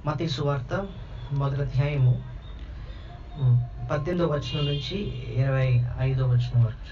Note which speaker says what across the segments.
Speaker 1: మతీ సువార్త మొదటి అధ్యాయము ఉమ్, పద్దెనిమిదో వచనం నుంచి ఇరవై ఐదో వచనం వరకు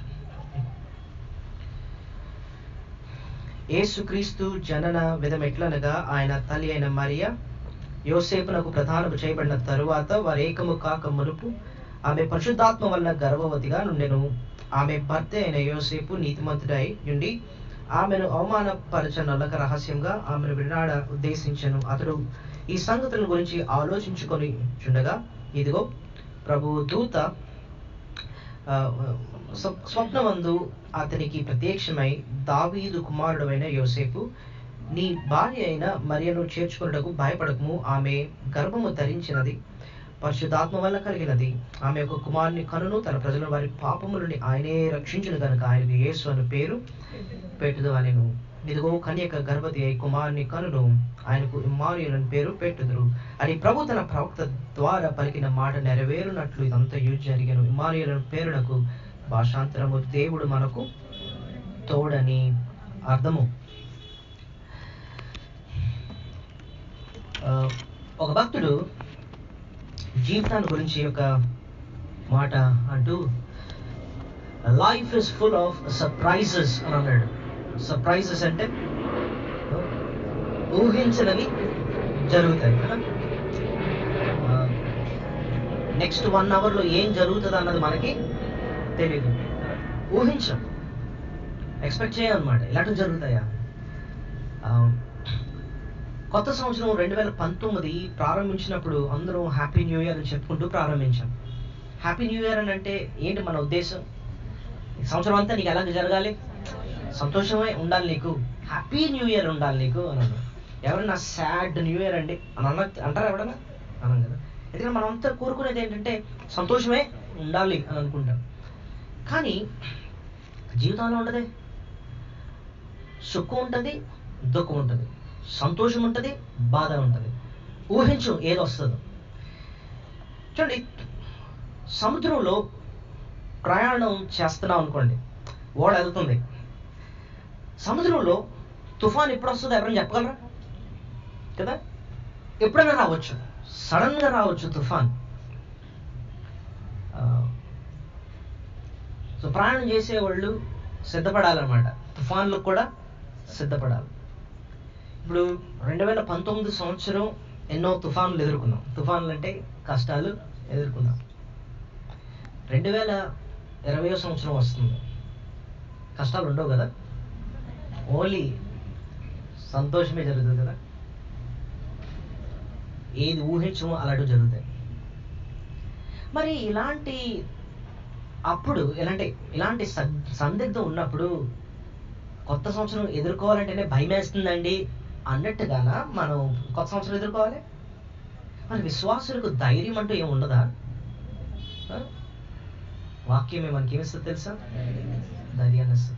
Speaker 1: యేసుక్రీస్తు జనన విధమెట్లనగా ఆయన తల్లి అయిన మరియ యోసేపునకు ప్రధానము చేయబడిన తరువాత వారు ఏకము కాక మునుపు ఆమె పరిశుద్ధాత్మ వలన గర్భవతిగా నుండెను ఆమె భర్త అయిన యోసేపు నీతిమంతుడై ఉండి ఆమెను అవమానపరచనొల్లక రహస్యంగా ఆమెను విడనాడ ఉద్దేశించను అతడు ఈ సంగతుల గురించి ఆలోచించుకొని చుండగా ఇదిగో ప్రభు దూత ఆ, స్వ- స్వప్నమందు అతనికి ప్రత్యక్షమై దావీదు కుమారుడైన యోసేపు నీ భార్య అయిన మరియను చేర్చుకున్నటకు భయపడకము ఆమె గర్భము ధరించినది పరిశుద్ధాత్మ వల్ల కలిగినది ఆమె ఒక కుమారుని కనును తన ప్రజల వారి పాపములని ఆయనే రక్షించును గనుక ఆయనకు యేసు అని పేరు పెట్టుదు అనెను ఇదిగో కన్యక గర్భవతి అయి కుమారుని కనును ఆయనకు ఇమ్మానుయేలు అని పేరు పెట్టుదురు అని ప్రభు తన ప్రవక్త ద్వారా పలికిన మాట నెరవేరునట్లు ఇదంతా యూజ్ జరిగను ఇమ్మానుయేలు అని పేరునకు భాషాంతరము దేవుడు మనకు తోడని అర్థము ఆ, ఒక భక్తుడు జీవితాన్ని గురించి ఒక మాట అంటూ life is full of surprises అని అన్నాడు సర్ప్రైజెస్ అంటే ఊహించినవి జరుగుతాయి కదా నెక్స్ట్ వన్ అవర్లో ఏం జరుగుతుంది అన్నది మనకి తెలియదు ఊహించాం ఎక్స్పెక్ట్ చేయాలన్నమాట ఇలాంటివి జరుగుతాయా ఆ, కొత్త సంవత్సరం రెండు వేల పంతొమ్మిది ప్రారంభించినప్పుడు అందరూ హ్యాపీ న్యూ ఇయర్ అని చెప్పుకుంటూ ప్రారంభించాం హ్యాపీ న్యూ ఇయర్ అని అంటే ఏంటి మన ఉద్దేశం ఈ సంవత్సరం అంతా నీకు ఎలాగ జరగాలి సంతోషమే ఉండాలి నీకు హ్యాపీ న్యూ ఇయర్ ఉండాలి నీకు అని అన్నాడు ఎవరైనా సాడ్ న్యూ ఇయర్ అండి అని అన్న అంటారా ఎవడన్నా అనం కదా ఎందుకంటే మనం అంతా కోరుకునేది ఏంటంటే సంతోషమే ఉండాలి అని అనుకుంటాం కానీ జీవితంలో ఉండదే సుఖం ఉంటుంది దుఃఖం ఉంటుంది సంతోషం ఉంటుంది బాధ ఉంటుంది ఊహించు ఏది వస్తుందో చూడండి సముద్రంలో ప్రయాణం చేస్తున్నాం అనుకోండి ఓడ వెళ్తుంది సముద్రంలో తుఫాన్ ఎప్పుడు వస్తుందో ఎవరైనా చెప్పగలరా కదా ఎప్పుడైనా రావచ్చు సడన్ గా రావచ్చు తుఫాన్ ఆ, సో ప్రయాణం చేసేవాళ్ళు సిద్ధపడాలన్నమాట తుఫాన్లకు కూడా సిద్ధపడాలి ఇప్పుడు రెండు వేల పంతొమ్మిది సంవత్సరం ఎన్నో తుఫాన్లు ఎదుర్కొన్నాం తుఫాన్లు అంటే కష్టాలు ఎదుర్కొన్నాం రెండు వేల ఇరవై సంవత్సరం వస్తుంది కష్టాలు ఉండవు కదా ఓన్లీ సంతోషమే జరుగుతుంది కదా ఏది ఊహించమో అలాంటివి జరుగుతాయి మరి ఇలాంటి అప్పుడు ఇలాంటి ఇలాంటి సద్- సందిగ్ధం ఉన్నప్పుడు కొత్త సంవత్సరం ఎదుర్కోవాలంటేనే భయం వేస్తుందండి అన్నట్టుగాన మనం కొత్త సంవత్సరం ఎదుర్కోవాలి మరి విశ్వాసులకు ధైర్యం అంటూ ఏమి ఉండదా ఆ? వాక్యమే మనకి ఏమిస్తుంది తెలుసా ధైర్యాన్ని ఇస్తుంది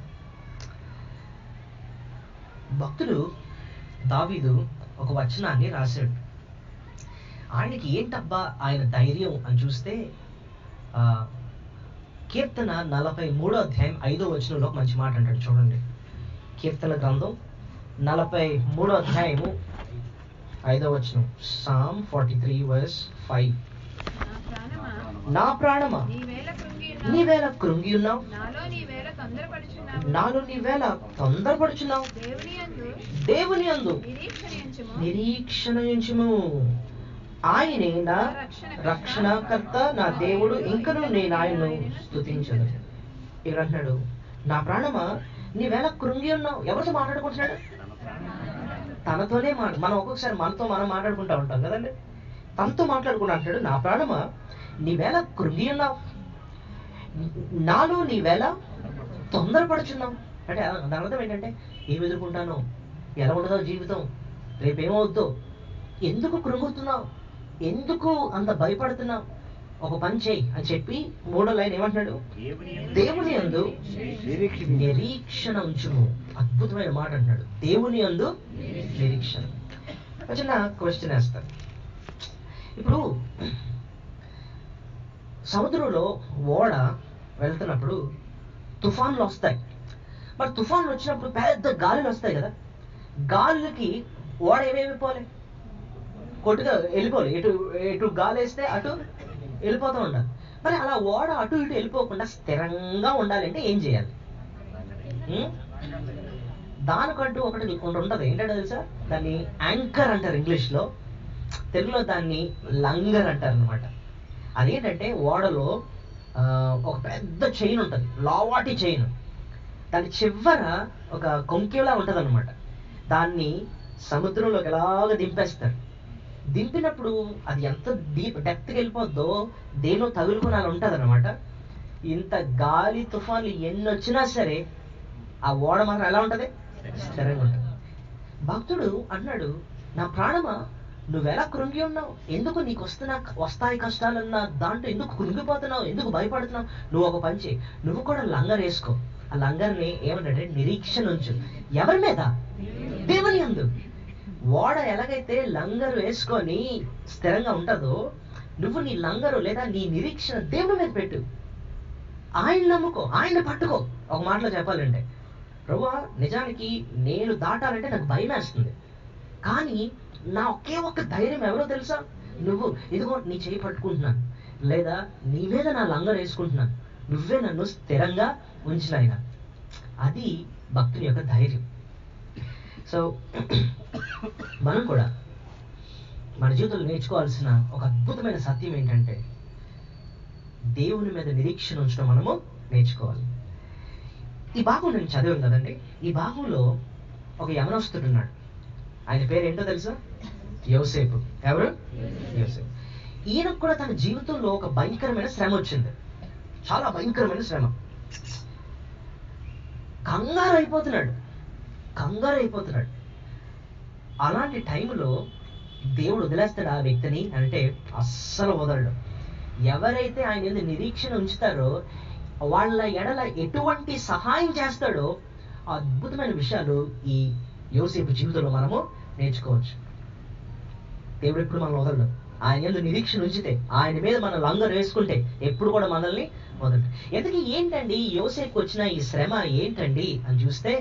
Speaker 1: భక్తుడు దావీదు ఒక వచనాన్ని రాశాడు ఆయనకి ఏంటబ్బా ఆయన ధైర్యం అని చూస్తే ఆ, కీర్తన నలభై మూడో అధ్యాయం ఐదో వచనంలో ఒక మంచి మాట అంటాడు చూడండి కీర్తన గ్రంథం నలభై మూడో అధ్యాయము ఐదో వచనం Psalm forty three verse five
Speaker 2: నా ప్రాణమా,
Speaker 1: నా ప్రాణమా
Speaker 2: నీవేళ కృంగి ఉన్నావు.
Speaker 1: నీవేళ కృంగి ఉన్నావు
Speaker 2: నాలో నీవేళ తొందరపడుచున్నావు.
Speaker 1: నాలో నీవేళ తొందరపడుచున్నావు
Speaker 2: దేవుని యందు
Speaker 1: దేవుని అందు
Speaker 2: నిరీక్షణ ఉంచుము.
Speaker 1: నిరీక్షణ ఉంచుము ఆయనే నా రక్షణకర్త నా దేవుడు ఇంకను నేను ఆయన్ను స్తుతించదు ఇక్కడ అంటున్నాడు నా ప్రాణమా నీవేళ కృంగి ఉన్నావు ఎవరితో మాట్లాడుకుంటున్నాడు తనతోనే మా మనం ఒక్కొక్కసారి మనతో మనం మాట్లాడుకుంటా ఉంటాం కదండి తనతో మాట్లాడుకుంటా అంటాడు నా ప్రాణమా నీవేళ కృంగి ఉన్నావు నాలో నీవేళ తొందరపడుచున్నావు అంటే దాని అర్థం ఏంటంటే ఏమి ఎదుర్కొంటానో ఎలా ఉండదో జీవితం రేపేమవుద్దో ఎందుకు కృంగుతున్నావు ఎందుకు అంత భయపడుతున్నావు ఒక పని చేయి అని చెప్పి మూడో లైన్ ఏమంటున్నాడు దేవుని అందు నిరీక్షణ ఉంచుము అద్భుతమైన మాట అంటున్నాడు దేవుని అందు నిరీక్షణ ఒక చిన్న క్వశ్చన్ వేస్తాను ఇప్పుడు సముద్రంలో ఓడ వెళ్తున్నప్పుడు తుఫాన్లు వస్తాయి మరి తుఫాన్లు వచ్చినప్పుడు పెద్ద గాలులు వస్తాయి కదా గాలులకి ఓడ ఏమేమి పోలే కొట్టుగా వెళ్ళిపోవాలి ఎటు ఎటు గాలి వేస్తే అటు వెళ్ళిపోతూ ఉండాలి మరి అలా ఓడ అటు ఇటు వెళ్ళిపోకుండా స్థిరంగా ఉండాలంటే ఏం చేయాలి ఉం? దానికంటూ ఒకటి ఒకటి ఉంటుంది ఏంటంటే తెలుసా దాన్ని యాంకర్ అంటారు ఇంగ్లీష్లో తెలుగులో దాన్ని లంగర్ అంటారు అనమాట అదేంటంటే ఓడలో ఆ, ఒక పెద్ద చైన్ ఉంటుంది లావాటి చైన్ దాని చివర ఒక కొంకెలా ఉంటుంది అనమాట దాన్ని సముద్రంలోకి ఎలాగ దింపేస్తారు దింపినప్పుడు అది ఎంత డీప్ డెప్త్కి వెళ్ళిపోద్దో దేనో తగులుకుని అలా ఉంటుంది అనమాట ఇంత గాలి తుఫాన్లు ఎన్ని వచ్చినా సరే ఆ ఓడ మాత్రం ఎలా ఉంటుంది స్థిరంగా ఉంటుంది భక్తుడు అన్నాడు నా ప్రాణమా నువ్వెలా కృంగి ఉన్నావు ఎందుకు నీకు వస్తున్న వస్తాయి కష్టాలన్న దాంట్లో ఎందుకు కృంగిపోతున్నావు ఎందుకు భయపడుతున్నావు నువ్వు ఒక పని చేయి నువ్వు కూడా లంగర్ వేసుకో ఆ లంగర్ని ఏమన్నాడంటే నిరీక్షణ ఉంచు ఎవరి మీద దేవుని అందు ఓడ ఎలాగైతే లంగరు వేసుకొని స్థిరంగా ఉంటుందో నువ్వు నీ లంగరు లేదా నీ నిరీక్షణ దేవుని మీద పెట్టు ఆయన నమ్ముకో ఆయన పట్టుకో ఒక మాటలో చెప్పాలంటే ప్రభువా నిజానికి నేను దాటాలంటే నాకు భయం వేస్తుంది కానీ నా ఒకే ఒక్క ధైర్యం ఎవరో తెలుసా నువ్వు ఇదిగో నీ చేయి పట్టుకుంటున్నాను లేదా నీ మీద నా లంగర్ వేసుకుంటున్నాను నువ్వే నన్ను స్థిరంగా ఉంచినాయన అది భక్తుని యొక్క ధైర్యం సో మనం కూడా మన జీవితంలో నేర్చుకోవాల్సిన ఒక అద్భుతమైన సత్యం ఏంటంటే దేవుని మీద నిరీక్షణ ఉంచడం మనము నేర్చుకోవాలి ఈ భాగం నేను చదివాను కదండి ఈ భాగంలో ఒక యమనస్తుడు ఉన్నాడు ఆయన పేరు ఏంటో తెలుసా యోసేపు ఎవరు యోసేపు ఈయనకు కూడా తన జీవితంలో ఒక భయంకరమైన శ్రమ వచ్చింది చాలా భయంకరమైన శ్రమ కంగారు అయిపోతున్నాడు కంగారు అయిపోతున్నాడు అలాంటి టైంలో దేవుడు వదిలేస్తాడు ఆ వ్యక్తిని అంటే అస్సలు వదలడు ఎవరైతే ఆయన మీద నిరీక్షణ ఉంచుతారో వాళ్ళ ఎడల ఎటువంటి సహాయం చేస్తాడో ఆ అద్భుతమైన విషయాలు ఈ యోసేపు జీవితంలో మనము నేర్చుకోవచ్చు దేవుడు ఎప్పుడు మనం వదలడు ఆయన ఎందు నిరీక్షణ ఉంచితే ఆయన మీద మనం లంగర్ వేసుకుంటే ఎప్పుడు కూడా మనల్ని వదలడు ఎందుకు ఏంటండి యోసేపుకి వచ్చిన ఈ శ్రమ ఏంటండి అని చూస్తే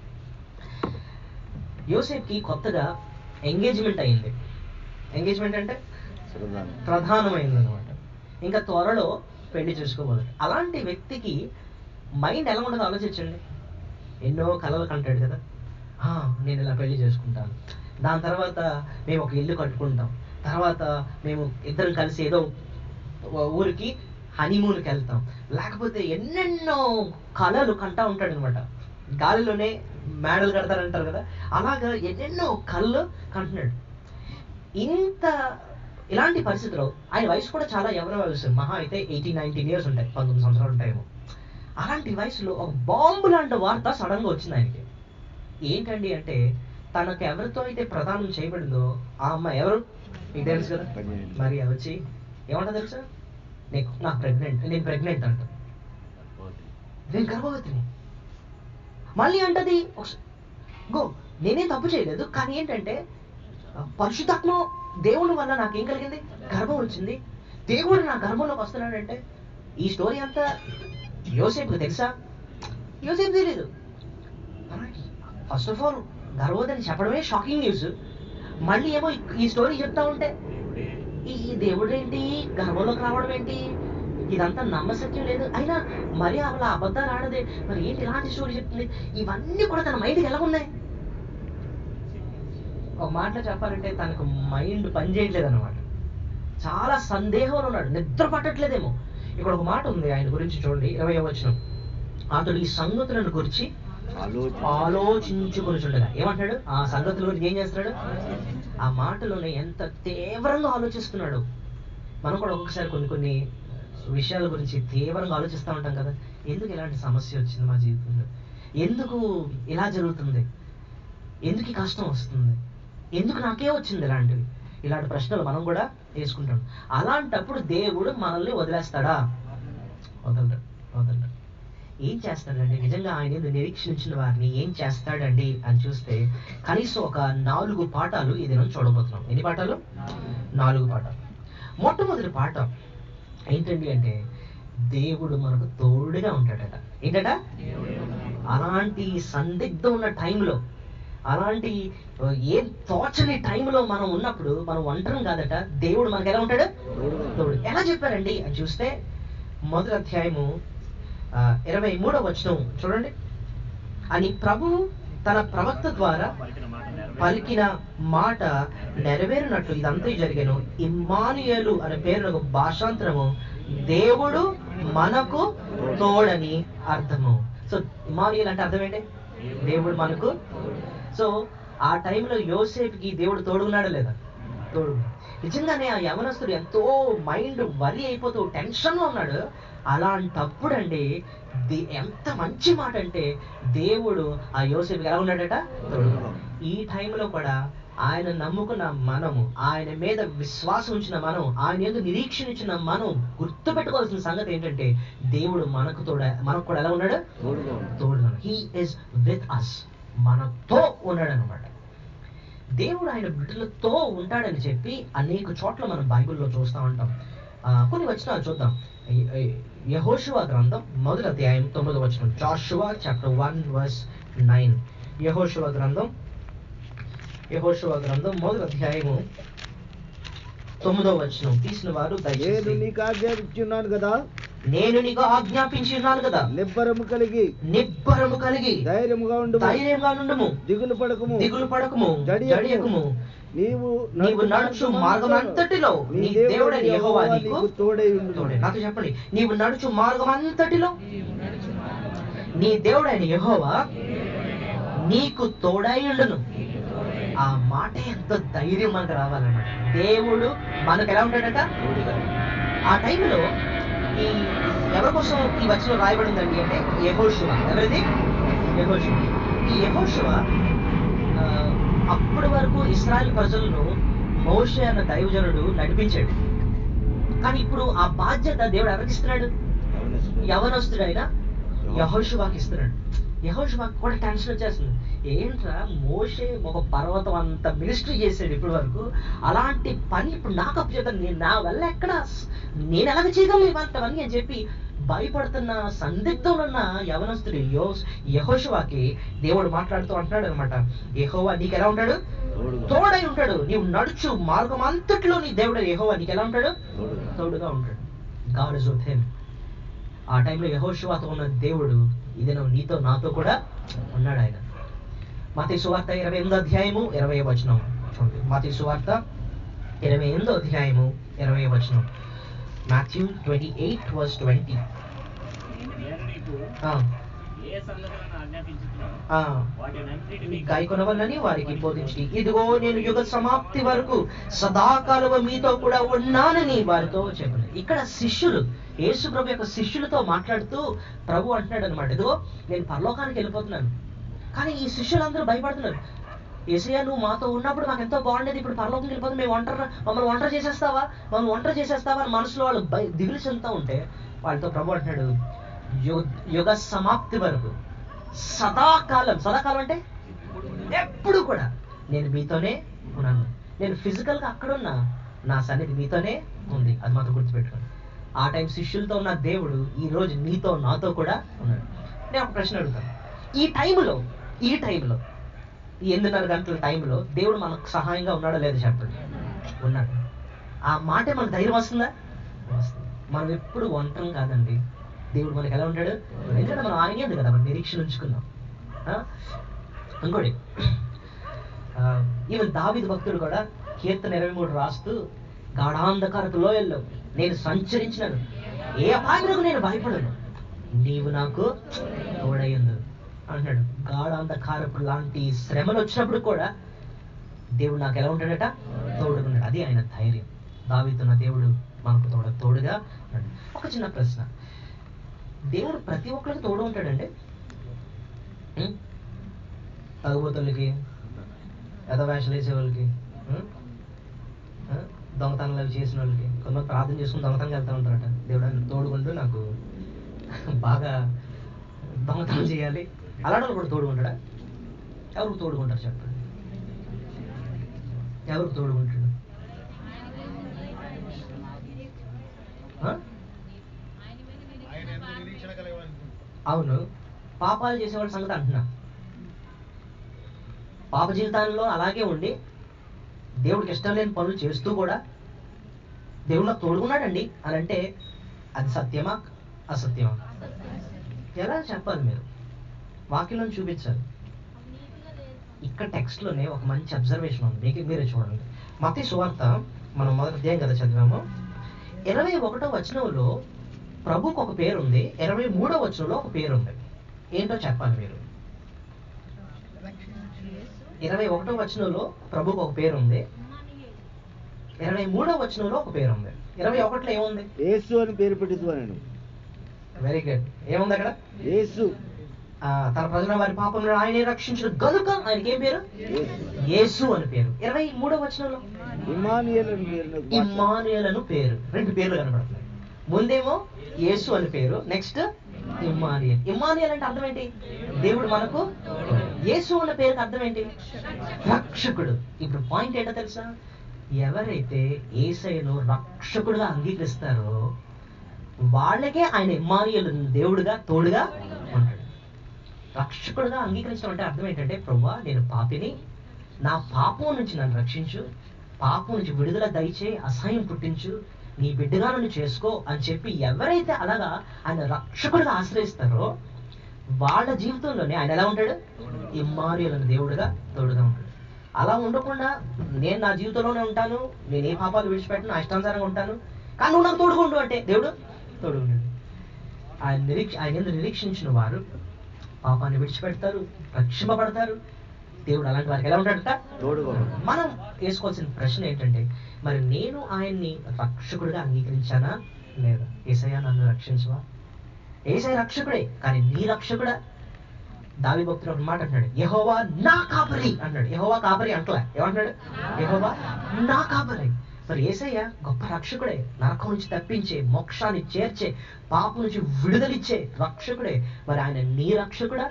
Speaker 1: యోసేపుకి కొత్తగా ఎంగేజ్మెంట్ అయింది ఎంగేజ్మెంట్ అంటే ప్రధానమైంది అనమాట ఇంకా త్వరలో పెళ్లి చేసుకోబోదు అలాంటి వ్యక్తికి మైండ్ ఎలా ఉండదో ఆలోచించండి ఎన్నో కలలు కంటాడు కదా "ఆ, నేను ఇలా పెళ్లి చేసుకుంటాను దాని తర్వాత మేము ఒక ఇల్లు కట్టుకుంటాం తర్వాత మేము ఇద్దరం కలిసి ఏదో ఊ- ఊరికి హనీమూన్కి వెళ్తాం లేకపోతే ఎన్నెన్నో కళలు కంటా ఉంటాడు అనమాట గాలిలోనే మేడలు కడతారంటారు కదా అలాగా ఎన్నెన్నో కళ్ళు కంటున్నాడు ఇంత ఇలాంటి పరిస్థితిలో ఆయన వయసు కూడా చాలా ఎవరి వయసు మహా అయితే ఎయిటీన్ నైన్టీన్ ఇయర్స్ ఉంటాయి పంతొమ్మిది సంవత్సరాలు ఉంటాయేమో అలాంటి వయసులో ఒక బాంబు లాంటి వార్త సడన్ గా వచ్చింది ఆయనకి ఏంటండి అంటే తనకు ఎవరితో అయితే ప్రదానం చేయబడిందో ఆ అమ్మాయి ఎవరు మీకు తెలుసు కదా మరి వచ్చి ఏమంటా తెలుసా నీకు నాకు ప్రెగ్నెంట్ నేను ప్రెగ్నెంట్ అంట నేను గర్భవతిని మళ్ళీ అంటది ఒకస- గో నేనేం తప్పు చేయలేదు కానీ ఏంటంటే ఆ, పరిశుద్ధాత్మ దేవుని వల్ల నాకేం కలిగింది గర్భం వచ్చింది దేవుడు నా గర్భంలోకి వస్తున్నాడంటే ఈ స్టోరీ అంతా యోసేపుకి తెలుసా యోసేపు తెలీదు ఫస్ట్ ఆఫ్ ఆల్ గర్భవతిని చెప్పడమే షాకింగ్ న్యూస్ మళ్ళీ ఏమో ఈ- ఈ స్టోరీ చెప్తా ఉంటే ఈ ఈ దేవుడు ఏంటి గర్భంలోకి రావడం ఏంటి ఇదంతా నమ్మసత్యం లేదు అయినా మరి అలా అబద్ధాలు ఆడదే మరి ఏంటి ఇలాంటి స్టోరీ చెప్తుంది ఇవన్నీ కూడా తన మైండ్కి ఎలా ఉన్నాయి ఒక మాటలో చెప్పాలంటే తనకు మైండ్ పనిచేయట్లేదు అనమాట చాలా సందేహంలో ఉన్నాడు నిద్ర పట్టట్లేదేమో ఇక్కడ ఒక మాట ఉంది ఆయన గురించి చూడండి ఇరవై వచనం అతడు ఈ సంగతులను గురించి ఆలోచించుకొనిచుండగా ఏమంటాడు ఆ సంగతుల గురించి ఏం చేస్తున్నాడు ఆ మాటలోనే ఎంత తీవ్రంగా ఆలోచిస్తున్నాడు మనం కూడా ఒక్కొక్కసారి కొన్ని కొన్ని విషయాల గురించి తీవ్రంగా ఆలోచిస్తూ ఉంటాం కదా ఎందుకు ఇలాంటి సమస్య వచ్చింది మా జీవితంలో ఎందుకు ఇలా జరుగుతుంది ఎందుకు ఈ కష్టం వస్తుంది ఎందుకు నాకే వచ్చింది ఇలాంటివి ఇలాంటి ప్రశ్నలు మనం కూడా వేసుకుంటాం అలాంటప్పుడు దేవుడు మనల్ని వదిలేస్తాడా వదలడు వదలడు ఏం చేస్తాడండి నిజంగా ఆయన మీద నిరీక్షించిన వారిని ఏం చేస్తాడండి అని చూస్తే కనీసం ఒక నాలుగు పాఠాలు ఈ దినం చూడబోతున్నాం ఎన్ని పాఠాలు నాలుగు పాఠాలు మొట్టమొదటి పాఠం ఏంటండి అంటే దేవుడు మనకు తోడుగా ఉంటాడట ఏంటట అలాంటి సందిగ్ధం ఉన్న టైంలో అలాంటి ఆ, ఏం తోచని టైంలో మనం ఉన్నప్పుడు మనం ఒంటరం కాదట దేవుడు మనకి ఎలా ఉంటాడు తోడు ఎలా చెప్పారండి అని చూస్తే మొదటి అధ్యాయము ఆ, ఇరవై మూడో వచనం చూడండి అని ప్రభువు తన ప్రవక్త ద్వారా పలికిన మాట నెరవేరినట్లు ఇదంతా జరిగాను ఇమ్మానుయేలు అనే పేరు ఒక భాషాంతరము దేవుడు మనకు తోడని అర్థము సో ఇమానుయేల్ అంటే అర్థం ఏంటి దేవుడు మనకు సో ఆ టైంలో యోసేపుకి దేవుడు తోడున్నాడా లేదా తోడు నిజంగానే ఆ యవనస్తుడు ఎంతో మైండ్ వరి అయిపోతూ టెన్షన్ లో ఉన్నాడు అలాంటప్పుడు అండి దే- ఎంత మంచి మాట అంటే దేవుడు ఆ యోసేపుకి ఎలా ఉన్నాడట తోడు ఈ టైంలో కూడా ఆయన నమ్ముకున్న మనము ఆయన మీద విశ్వాసం ఉంచిన మనం ఆయన మీద నిరీక్షణ ఇచ్చిన మనం గుర్తుపెట్టుకోవాల్సిన సంగతి ఏంటంటే దేవుడు మనకు తోడ మనకు కూడా ఎలా ఉన్నాడు తోడు హీ ఇస్ విత్ అస్ మనతో ఉన్నాడు అనమాట దేవుడు ఆయన బిడ్డలతో ఉంటాడని చెప్పి అనేక చోట్ల మనం బైబిల్లో చూస్తూ ఉంటాం ఆ, కొన్ని వచనాలు చూద్దాం యహోషువ గ్రంథం మొదటి అధ్యాయం తొమ్మిదో వచనం Joshua chapter one verse nine యహోషువ గ్రంథం యహోషువ గ్రంథం మొదటి అధ్యాయము తొమ్మిదో వచనం తీసిన వారు
Speaker 3: నేను
Speaker 1: దయచేసి
Speaker 3: నీకు ఆజ్ఞాపించున్నాను కదా
Speaker 1: నేను నీకు ఆజ్ఞాపించి ఉన్నాను కదా
Speaker 3: నిబ్బరము కలిగి
Speaker 1: నిబ్బరము కలిగి
Speaker 3: ధైర్యముగా ఉండు
Speaker 1: ధైర్యంగా నుండుము
Speaker 3: దిగులు పడకము
Speaker 1: దిగులు పడకము
Speaker 3: జడియకుము.
Speaker 1: జడియకుము
Speaker 3: నీవు
Speaker 1: నీవు నడుచు మార్గం అంతటిలో నీ దేవుడైన యెహోవా నీకు
Speaker 3: తోడై ఉండు
Speaker 1: తోడే నాతో చెప్పండి నీవు నడుచు మార్గం అంతటిలో నీ దేవుడైన యెహోవా నీకు తోడై ఉండును ఆ మాట ఎంత ధైర్యం మనకు రావాలన్నమాట దేవుడు మనకు ఎలా ఉంటాడట ఆ టైంలో ఈ ఎవరి కోసం ఈ వచనం రాయబడిందండి అంటే యహోశివ ఎవరిది యహోశివ ఈ యహోశివ ఆ, అప్పటి వరకు ఇస్రాయల్ ప్రజలను మోషే అన్న దైవజనుడు నడిపించాడు కానీ ఇప్పుడు ఆ బాధ్యత దేవుడు ఎవరికి ఇస్తున్నాడు యవనస్తుడైన యహోషువాకి ఇస్తున్నాడు యహోషువాకి కూడా టెన్షన్ వచ్చేస్తుంది ఏంట్రా మోషే ఒక పర్వతం అంత మినిస్ట్రీ చేశాడు ఇప్పటి వరకు అలాంటి పని ఇప్పుడు నాకు అప్పచెప్తాను నేను నా వల్ల ఎక్కడ స్- నేను ఎలాగ చేయగలను ఇవంతవన్నీ అని చెప్పి భయపడుతున్న సందిగ్ధంలో ఉన్న యవనస్తుడు యో యహోషువాకి దేవుడు మాట్లాడుతూ అంటున్నాడు అనమాట యహోవా నీకు ఎలా ఉంటాడు తోడై ఉంటాడు నీవు నడుచు మార్గం అంతట్లో నీ దేవుడు యహోవా నీకు ఎలా ఉంటాడు తోడుగా ఉంటాడు గాడ్ ఇస్ విత్ హిమ్ ఆ టైంలో యహోషువాతో ఉన్న దేవుడు ఇది నీతో నాతో కూడా ఉన్నాడు ఆయన మతి సువార్త ఇరవై ఎనిమిదో అధ్యాయము ఇరవై వచనం చూడండి మతి సువార్త ఇరవై ఎనిమిదో అధ్యాయము ఇరవై వచనం Matthew twenty eight verse twenty
Speaker 4: నేను నీకు ఏ సంగతులను ఆజ్ఞాపించుతున్నాను వాటినన్నిటినీ
Speaker 1: గాయకొనవలని వారికి బోధించి ఇదిగో నేను యుగ సమాప్తి వరకు సదాకాలము మీతో కూడా ఉన్నానని వారితో చెప్పాను ఇక్కడ శిష్యులు యేసు ప్రభు యొక్క శిష్యులతో మాట్లాడుతూ ప్రభు అంటున్నాడు అనమాట ఇదిగో నేను పరలోకానికి వెళ్ళిపోతున్నాను కానీ ఈ శిష్యులందరూ భయపడుతున్నారు ఏసయ్య నువ్వు మాతో ఉన్నప్పుడు మాకు ఎంతో బాగుండేది ఇప్పుడు పరలోకం వెళ్ళిపోతే మేము ఒంటరి మమ్మల్ని ఒంటరి చేసేస్తావా మమ్మల్ని ఒంటరి చేసేస్తావా అని మనసులో వాళ్ళు భయ దిగులు చెందుతూ ఉంటే వాళ్ళతో ప్రభు అంటున్నాడు యుగ యుగ సమాప్తి వరకు సదాకాలం సదాకాలం అంటే ఎప్పుడు కూడా నేను మీతోనే ఉన్నాను నేను physical గా అక్కడ ఉన్నా నా సన్నిధి మీతోనే ఉంది అది మాత్రం గుర్తుపెట్టుకోండి ఆ టైం శిష్యులతో ఉన్న దేవుడు ఈ రోజు నీతో నాతో కూడా ఉన్నాడు నేను ఒక ప్రశ్న అడుగుతాను ఈ టైంలో ఈ టైంలో ఈ ఎనిమిదిన్నర గంటల టైంలో దేవుడు మనకు సహాయంగా ఉన్నాడో లేదో చెప్పండి ఉన్నాడు ఆ మాటే మనకు ధైర్యం వస్తుందా వస్తుంది మనం ఎప్పుడు ఒంటరం కాదండి దేవుడు మనకి ఎలా ఉంటాడు ఎందుకంటే మనం ఆయన ఉంది కదా మనం నిరీక్షణ ఉంచుకున్నాం ఆ? ఇంకోటి ఈవెన్ దావిద భక్తుడు కూడా కీర్తన ఇరవై మూడు రాస్తూ గాఢాంధకారపు లోయల్లో నేను సంచరించినాను ఏ అపాయములకు నేను భయపడను నీవు నాకు తోడయ్యందు అంటున్నాడు గాఢాంధకారపు లాంటి శ్రమలు వచ్చినప్పుడు కూడా దేవుడు నాకు ఎలా ఉంటాడట తోడుకున్నాడు అది ఆయన ధైర్యం దావితున్న దేవుడు మనకు తోడ తోడుగా ఉన్నాడు ఒక చిన్న ప్రశ్న దేవుడు ప్రతి ఒక్కరికి తోడు ఉంటాడండి ఉం? తాగుబోతులకి ఎదవేషాలు వేసే వాళ్ళకి ఉం? ఆ? దొంగతనాలు చేసిన వాళ్ళకి కొంతమంది ప్రార్థన చేసుకుని దొంగతనం వెళ్తూ ఉంటారట దేవుడు ఆయన తోడుకుంటూ నాకు బాగా దొంగతనం చేయాలి అలాంటి వాళ్ళు కూడా తోడుకుంటాడా ఎవరికి తోడుకుంటారు చెప్పండి ఎవరికి తోడుకుంటాడు ఆ? అవును పాపాలు చేసేవాళ్ళ సంగతి అంటున్నా పాప జీవితాల్లో అలాగే ఉండి దేవుడికి ఇష్టం లేని పనులు చేస్తూ కూడా దేవుడు నాకు తోడుకున్నాడండి అని అంటే అది సత్యమా అసత్యమా ఎలా చెప్పాలి మీరు వాక్యంలో చూపించాలి ఇక్కడ టెక్స్ట్లోనే ఒక మంచి అబ్జర్వేషన్ ఉంది మీకు మీరే చూడండి మతి సువార్త మనం మొదటి అధ్యాయం కదా చదివాము ఇరవై ఒకటో వచనంలో ప్రభుకు ఒక పేరు ఉంది ఇరవై మూడో వచనంలో ఒక పేరు ఉంది ఏంటో చెప్పాలి మీరు ఇరవై ఒకటో వచనంలో ప్రభుకు ఒక పేరు ఉంది ఇరవై మూడో వచనంలో ఒక పేరు ఉంది ఇరవై ఒకటిలో ఏముంది
Speaker 3: యేసు అని పేరు పెట్టుకోనండి
Speaker 1: వెరీ గుడ్ ఏముంది అక్కడ
Speaker 3: యేసు
Speaker 1: ఆ, తన ప్రజల వారి పాపం ఆయనే రక్షించిన గనుక ఆయనకి ఏం పేరు
Speaker 3: యేసు
Speaker 1: యేసు అని పేరు ఇరవై మూడో వచనంలో
Speaker 3: ఇమానియల్ అని పేరు నాకు భాష.
Speaker 1: ఇమ్మానుయేల్ అని పేరు రెండు పేర్లు కనబడుతున్నాయి ముందేమో యేసు అని పేరు నెక్స్ట్ ఇమ్మానుయేల్ ఇమ్మానుయేల్ అంటే అర్థం ఏంటి దేవుడు మనకు యేసు అన్న పేరుకి అర్థం ఏంటి రక్షకుడు ఇప్పుడు పాయింట్ ఏంటో తెలుసా ఎవరైతే ఏసైను రక్షకుడుగా అంగీకరిస్తారో వాళ్ళకే ఆయన ఇమ్మానుయేల్ దేవుడుగా తోడుగా ఉంటాడు రక్షకుడుగా అంగీకరించడం అంటే అర్థం ఏంటంటే ప్రభా నేను పాపిని నా పాపం నుంచి నన్ను రక్షించు పాపం నుంచి విడుదల దయచే అసహ్యం పుట్టించు నీ బిడ్డగా నన్ను చేసుకో అని చెప్పి ఎవరైతే అలాగా ఆయన రక్షకుడిగా ఆశ్రయిస్తారో వాళ్ళ జీవితంలోనే ఆయన ఎలా ఉంటాడు ఇమ్మానుయేల్ దేవుడుగా తోడుగా ఉంటాడు అలా ఉండకుండా నేను నా జీవితంలోనే ఉంటాను నేను ఏ పాపాలు విడిచిపెట్టను నా ఇష్టానుసారంగా ఉంటాను కానీ నువ్వు నాకు తోడుగా ఉండు అంటే దేవుడు తోడుగా ఉన్నాడు ఆయన నిరీక్ష ఆయన ఎందు నిరీక్షించిన వారు పాపాన్ని విడిచిపెడతారు రక్షింపబడతారు దేవుడు అలాంటి వారికి ఎలా ఉంటాడట
Speaker 3: తోడుగా ఉన్నాడు.
Speaker 1: మనం వేసుకోవాల్సిన ప్రశ్న ఏంటంటే మరి నేను ఆయన్ని రక్షకుడిగా అంగీకరించానా లేదా ఏసయ్య నన్ను రక్షించవా ఏసై రక్షకుడే కానీ నీ రక్షకుడా దావి భక్తుడు ఒక మాట అంటున్నాడు యహోవా నా కాపరి అన్నాడు యహోవా కాపరి అంటలే ఏమంటున్నాడు యహోవా నా కాపరి మరి ఏసయ్య గొప్ప రక్షకుడే నరకం నుంచి తప్పించే మోక్షాన్ని చేర్చే పాపం నుంచి విడుదలిచ్చే రక్షకుడే మరి ఆయన నీ రక్షకుడా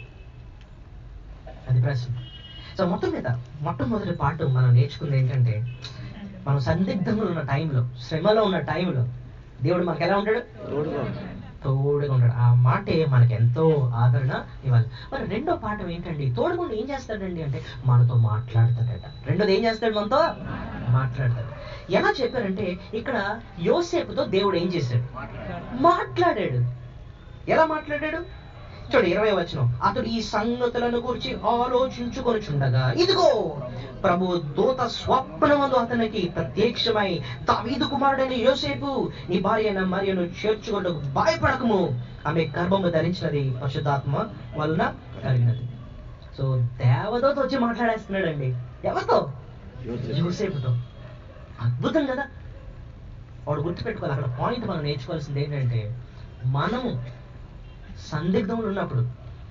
Speaker 1: అది ప్రశ్న సో మొత్తం మీద మొట్టమొదటి పాఠం మనం నేర్చుకుంది ఏంటంటే మనం సందిగ్ధంలో ఉన్న టైంలో శ్రమలో ఉన్న టైంలో దేవుడు మనకు ఎలా ఉంటాడు
Speaker 3: తోడుగా ఉన్నాడు.
Speaker 1: తోడుగా ఉంటాడు ఆ మాటే మనకి ఎంతో ఆదరణ ఇవ్వాలి మరి రెండో పాఠం ఏంటండి తోడుగుండి ఏం చేస్తాడండి అంటే మనతో మాట్లాడతాడట రెండోది ఏం చేస్తాడు మనతో మాట్లాడతాడు ఎలా చెప్పారంటే ఇక్కడ యోసేపుతో దేవుడు ఏం చేశాడు మాట్లాడాడు ఎలా మాట్లాడాడు చూడు ఇరవై వచనం అతడు ఈ సంగతులను గురించి ఆలోచించుకొనుచుండగా ఇదిగో ప్రభు దూత స్వప్నమందు అతనికి ప్రత్యక్షమై దావీదు కుమారుడైన యోసేపు నీ భార్య అయిన మరియను చేర్చుకుంటూ భయపడకము ఆమె గర్భము ధరించినది పరిశుద్ధాత్మ వలన కలిగినది సో దేవదూత వచ్చి మాట్లాడేస్తున్నాడండి ఎవరితో
Speaker 3: యోసేపు.
Speaker 1: యోసేపుతో అద్భుతం కదా వాడు గుర్తుపెట్టుకోవాలి అక్కడ పాయింట్ మనం నేర్చుకోవాల్సింది ఏంటంటే మనము సందిగ్ధంలో ఉన్నప్పుడు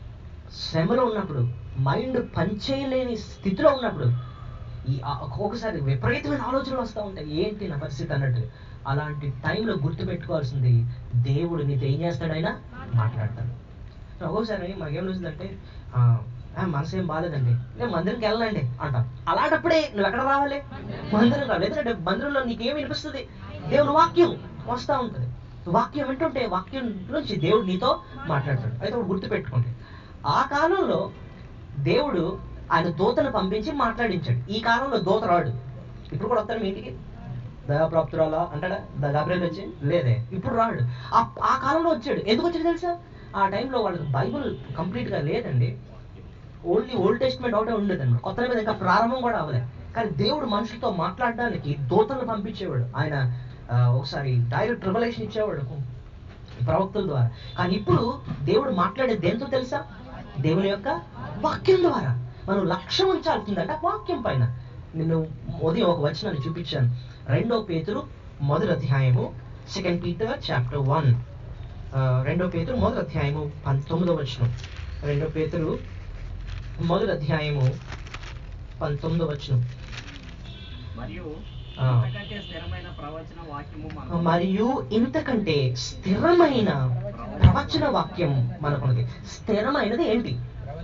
Speaker 1: శ్రమలో ఉన్నప్పుడు మైండ్ పనిచేయలేని స్థితిలో ఉన్నప్పుడు ఈ ఆ- ఒక్కొక్కసారి విపరీతమైన ఆలోచనలు వస్తూ ఉంటాయి ఏంటి నా పరిస్థితి అన్నట్టు అలాంటి టైంలో గుర్తుపెట్టుకోవాల్సింది దేవుడు నీతో ఏం చేస్తాడు ఆయన మాట్లాడతాడు ఒక్కొక్కసారి మాకేం తెలుస్తుందంటే "ఆ, ఆ, మనసు ఏం బాగాలేదండి నేను మందిరంకి వెళ్ళనండి అంటాం అలాంటప్పుడే నువ్వు ఎక్కడ రావాలి మందిరం కాదు ఎందుకంటే మందిరంలో నీకేం వినిపిస్తుంది దేవుని వాక్యం వస్తూ ఉంటుంది వాక్యం వింటుంటే వాక్యం నుంచి దేవుడు నీతో మాట్లాడతాడు అయితే ఒకటి గుర్తుపెట్టుకోండి ఆ కాలంలో దేవుడు ఆయన దూతను పంపించి మాట్లాడించాడు ఈ కాలంలో దూత రాడు ఇప్పుడు కూడా వస్తాడు మీ ఇంటికి దయాప్రాప్తురాలా అంటాడా గాబ్రేల్ వచ్చి లేదే ఇప్పుడు రాడు ఆ ఆ కాలంలో వచ్చాడు ఎందుకు వచ్చాడు తెలుసా ఆ టైంలో వాళ్ళకి బైబుల్ కంప్లీట్ గా లేదండి ఓన్లీ ఓల్డ్ టెస్ట్మెంట్ ఒకటే ఉండేది అనమాట కొత్త మీద ఇంకా ప్రారంభం కూడా అవ్వలేదు కానీ దేవుడు మనుషులతో మాట్లాడడానికి దూతలను పంపించేవాడు ఆయన ఆ, ఒకసారి డైరెక్ట్ రివలేషన్ ఇచ్చేవాడు ప్రవక్తల ద్వారా కానీ ఇప్పుడు దేవుడు మాట్లాడేది దేంతో తెలుసా దేవుని యొక్క వాక్యం ద్వారా మనం లక్ష్యం ఉంచాల్సిందంట వాక్యం పైన నేను ఉదయం ఒక వచనాన్ని చూపించాను రెండో పేతురు మొదటి అధ్యాయము సెకండ్ పీటర్ చాప్టర్ వన్ రెండో పేతురు మొదటి అధ్యాయము పంతొమ్మిదో వచనం రెండో పేతురు మొదటి అధ్యాయము పంతొమ్మిదో వచనం
Speaker 4: మరియు
Speaker 1: ఆ.
Speaker 4: అంతకంటే స్థిరమైన ప్రవచన వాక్యము మనకు
Speaker 1: మరియు ఇంతకంటే స్థిరమైన ప్రవచన వాక్యం మనకున్నది స్థిరమైనది ఏంటి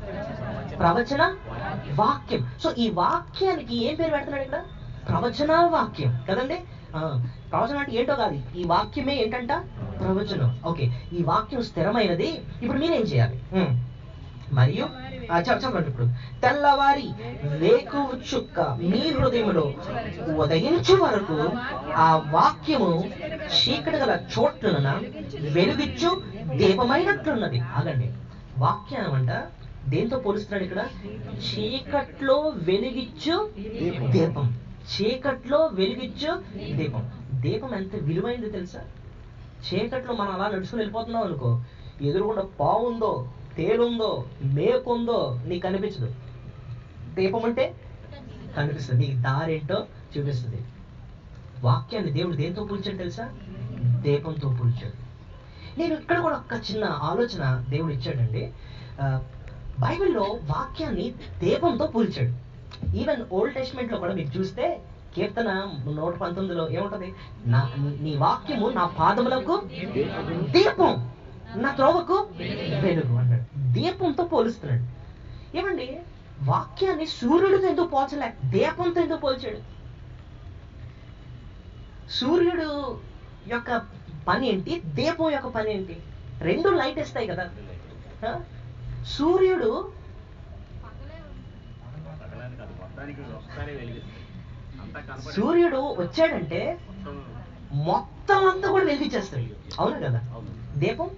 Speaker 1: ప్రవచన వాక్యం సో ఈ వాక్యానికి ఏం పేరు పెడుతున్నాడు ఇక్కడ ప్రవచన వాక్యం కదండి ఆ, ప్రవచనం అంటే ఏంటో కాదు ఈ వాక్యమే ఏంటంట ప్రవచనం ఓకే ఈ వాక్యం స్థిరమైనది ఇప్పుడు మీరేం చేయాలి ఉమ్. మరియు
Speaker 2: వారి
Speaker 1: ఆ, చ- చదవండి ఇప్పుడు తెల్లవారి వేకువ చుక్క మీ హృదయంలో ఉదయించే వరకు ఆ వాక్యము చీకటి గల చోట్లన వెలుగిచ్చు దీపమైనట్లున్నది ఆగండి వాక్యం అంట దేంతో పోలుస్తున్నాడు ఇక్కడ చీకట్లో వెలిగిచ్చు దీపం చీకట్లో వెలిగిచ్చు దీపం దీపం ఎంత విలువైందో తెలుసా చీకట్లో మనం అలా నడుచుకుని వెళ్ళిపోతున్నాం అనుకో ఎదురుగుండా పావుందో తేలుందో మేకుందో నీకు కనిపించదు దీపం అంటే కనిపిస్తుంది నీకు దారేంటో చూపిస్తుంది వాక్యాన్ని దేవుడు దేంతో పోల్చాడు తెలుసా దీపంతో పోల్చాడు నేను ఇక్కడ కూడా ఒక చిన్న ఆలోచన దేవుడు ఇచ్చాడండి ఆ, బైబిల్లో వాక్యాన్ని దీపంతో పోల్చాడు ఈవెన్ ఓల్డ్ టెస్ట్మెంట్ లో కూడా మీరు చూస్తే కీర్తన నూట పంతొమ్మిదిలో ఏముంటది నా నీ వాక్యము నా పాదములకు దీపం నా త్రోవకు వెలుగు అన్నాడు దీపంతో పోలుస్తున్నాడు ఏమండి వాక్యాన్ని సూర్యుడితో ఎందుకు పోల్చలే దీపంతో ఎందుకు పోల్చాడు సూర్యుడు యొక్క పని ఏంటి దీపం యొక్క పని ఏంటి రెండు లైట్ ఇస్తాయి కదా ఆ? సూర్యుడు
Speaker 4: పగలని కాదు, మొత్తానికి ఒకసారి వెలిగిస్తుంది. అంతా కనపడే-
Speaker 1: సూర్యుడు వచ్చాడంటే
Speaker 4: మొత్తం
Speaker 1: మొత్తం అంతా కూడా వెలిగించేస్తాడు అవును కదా
Speaker 4: అవును.
Speaker 1: దీపం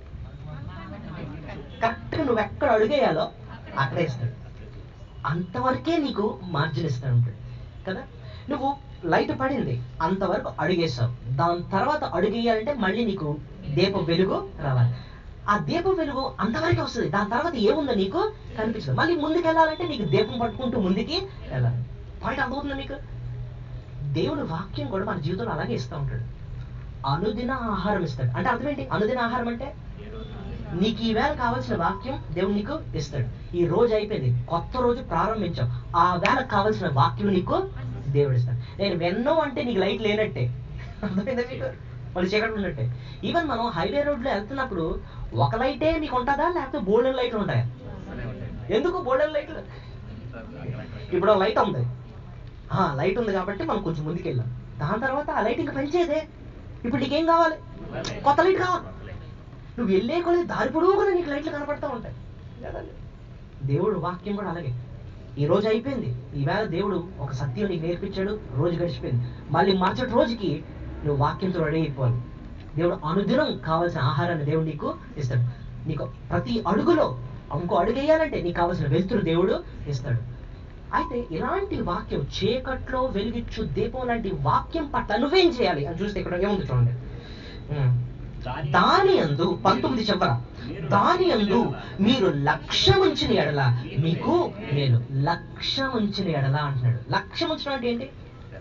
Speaker 1: కరెక్ట్గా నువ్వు ఎక్కడ అడుగేయాలో అక్కడే ఇస్తాడు అంతవరకే నీకు మార్జిన్ ఇస్తాడు ఉంటాడు కదా నువ్వు లైట్ పడింది అంతవరకు అడుగేసావు దాని తర్వాత అడుగేయాలంటే మళ్ళీ నీకు దీపం వెలుగు రావాలి ఆ దీపం వెలుగు అంతవరకే వస్తుంది దాని తర్వాత ఏముందో నీకు కనిపిస్తుంది మళ్ళీ ముందుకు వెళ్ళాలంటే నీకు దీపం పట్టుకుంటూ ముందుకి వెళ్ళాలి పాయింట్ అర్థమవుతుందా మీకు దేవుడు వాక్యం కూడా మన జీవితంలో అలాగే ఇస్తూ ఉంటాడు అనుదిన ఆహారం ఇస్తాడు అంటే అర్థం ఏంటి అనుదిన ఆహారం అంటే నీకు ఈవేళ కావాల్సిన వాక్యం దేవుడు నీకు ఇస్తాడు ఈ రోజు అయిపోయింది కొత్త రోజు ప్రారంభించావు ఆ వేళ కావాల్సిన వాక్యం నీకు దేవుడు ఇస్తాడు నేను వెన్నో అంటే నీకు లైట్ లేనట్టే అర్థమైందా మీకు వాళ్ళు చీకటి ఉన్నట్టే ఈవెన్ మనం హైవే రోడ్లో వెళ్తున్నప్పుడు ఒక లైటే నీకు ఉంటుందా లేకపోతే గోల్డెన్ లైట్లు ఉంటాయా
Speaker 4: వస్తూనే ఉంటాయి.
Speaker 1: ఎందుకు గోల్డెన్ లైట్లు ఇప్పుడు లైట్ ఉంది ఆ లైట్ ఉంది కాబట్టి మనం కొంచెం ముందుకు వెళ్ళాం దాని తర్వాత ఆ లైట్ ఇంకా పెంచేదే ఇప్పుడు నీకేం కావాలి కొత్త లైట్ కావాలి నువ్వు వెళ్ళే కొలది దారి పొడవుగా నీకు లైట్లు కనపడతా ఉంటాయి కదండి? దేవుడు వాక్యం కూడా అలాగే ఈ రోజు అయిపోయింది ఈవేళ దేవుడు ఒక సత్యం నీకు నేర్పించాడు రోజు గడిచిపోయింది మళ్ళీ మరుసటి రోజుకి నువ్వు వాక్యంతో రెడీ అయిపోవాలి దేవుడు అనుదినం కావాల్సిన ఆహారాన్ని దేవుడు నీకు ఇస్తాడు నీకు ప్రతి అడుగులో ఇంకో అడుగు వేయాలంటే నీకు కావాల్సిన వెలుతురు దేవుడు ఇస్తాడు అయితే ఇలాంటి వాక్యం చీకట్లో వెలిగించు దీపం లాంటి వాక్యం పట్ల నువ్వేం చేయాలి అని చూస్తే ఇక్కడ ఏముంది చూడండి ఉం. దాని అందు పంతొమ్మిది చెప్పరా దాని అందు మీరు లక్ష్యం ఉంచిన ఎడల మీకు నేను లక్ష్యం ఉంచిన ఎడల అంటున్నాడు లక్ష్యం ఉంచడం అంటే ఏంటి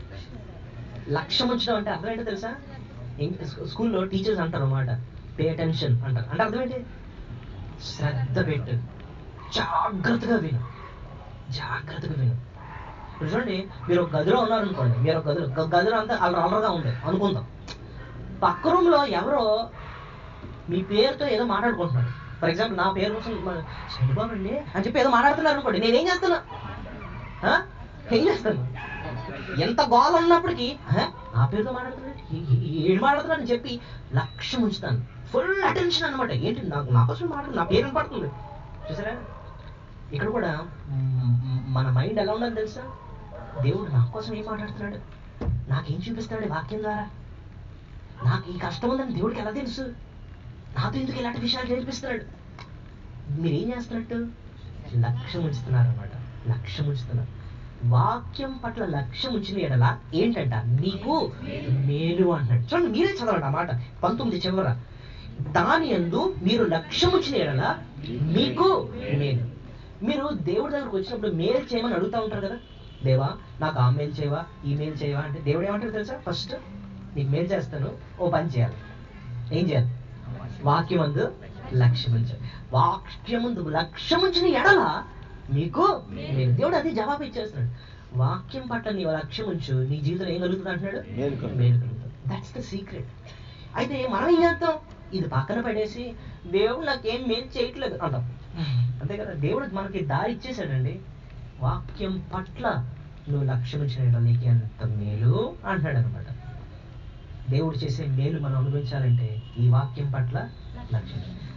Speaker 1: లక్ష్యం ఉంచడం అంటే అర్థం ఏంటో తెలుసా ఇం- స్కూ- స్కూల్లో టీచర్స్ అంటారు అన్నమాట పే అటెన్షన్ అంటారు అంటే అర్థం ఏంటి శ్రద్ధ పెట్టు జాగ్రత్తగా విను జాగ్రత్తగా విను ఇప్పుడు చూడండి మీరు ఒక గదిలో ఉన్నారనుకోండి మీరు ఒక గదిలో గ- గదిలో అంతా అల్లరి అల్లరిగా ఉంది అనుకుందాం పక్క రూమ్ లో ఎవరో మీ పేరుతో ఏదో మాట్లాడుకుంటున్నారు ఫర్ ఎగ్జాంపుల్ నా పేరు కోసం మన- శనిబాబు అండి అని చెప్పి ఏదో మాట్లాడుతున్నారు అనుకోండి నేనేం చేస్తున్నా ఆ? ఏం చేస్తాను ఎంత గోల ఉన్నప్పటికీ "హ? నా పేరుతో మాట్లాడుతున్నాడు ఏ- ఏ- ఏం మాట్లాడుతున్నాడు అని చెప్పి లక్ష్యం ఉంచుతాను ఫుల్ అటెన్షన్ అన్నమాట ఏంటి నాకు నా కోసం మాట్లాడు నా పేరు పడుతుంది చూసారా ఇక్కడ కూడా మ్, మ్, మన మైండ్ ఎలా ఉండాలి తెలుసా దేవుడు నా కోసం ఏం మాట్లాడుతున్నాడు నాకేం చూపిస్తున్నాడు ఈ వాక్యం ద్వారా నాకు ఈ కష్టం ఉందని దేవుడికి ఎలా తెలుసు నాతో ఎందుకు ఇలాంటి విషయాలు నేర్పిస్తున్నాడు మీరేం చేస్తున్నట్టు లక్ష్యం ఉంచుతున్నారు అనమాట లక్ష్యం ఉంచుతున్నారు వాక్యం పట్ల లక్ష్యం ఉంచిన ఎడల ఏంటంట నీకు మేలు అంటున్నాడు చూడండి మీరే చదవండి ఆ మాట పంతొమ్మిది చివర దాని యందు మీరు లక్ష్యం ఉంచిన ఎడల మీకు మేలు మీరు దేవుడి దగ్గరకు వచ్చినప్పుడు మేలు చేయమని అడుగుతా ఉంటారు కదా దేవా నాకు ఆ మేలు చేయవా ఈ మేలు చేయవా అంటే దేవుడు ఏమంటాడు తెలుసా ఫస్ట్ నీకు మేలు చేస్తాను ఓ పని చేయాలి ఏం చేయాలి వాక్యం అందు లక్ష్యం ఉంచాలి వాక్యం ముందు లక్ష్యం ఉంచిన ఎడల మీకు మేలు దేవుడు అది జవాబు ఇచ్చేస్తున్నాడు వాక్యం పట్ల నీ లక్ష్యం ఉంచు నీ జీవితంలో ఏం కలుగుతుంది అంటున్నాడు
Speaker 3: మేలు కలుగుతుంది.
Speaker 1: మేలు కలుగుతుంది దట్స్ ద సీక్రెట్ అయితే మనం ఏం చేస్తాం ఇది పక్కన పడేసి దేవుడు నాకేం మేలు చేయట్లేదు అంటాం అంతే కదా దేవుడు మనకి దారి ఇచ్చేసాడండి వాక్యం పట్ల నువ్వు లక్ష్యం ఉంచిన ఎడల నీకు ఎంత మేలు అంటున్నాడు అనమాట దేవుడు చేసే మేలు మనం అనుభవించాలంటే ఈ వాక్యం పట్ల లక్ష్యం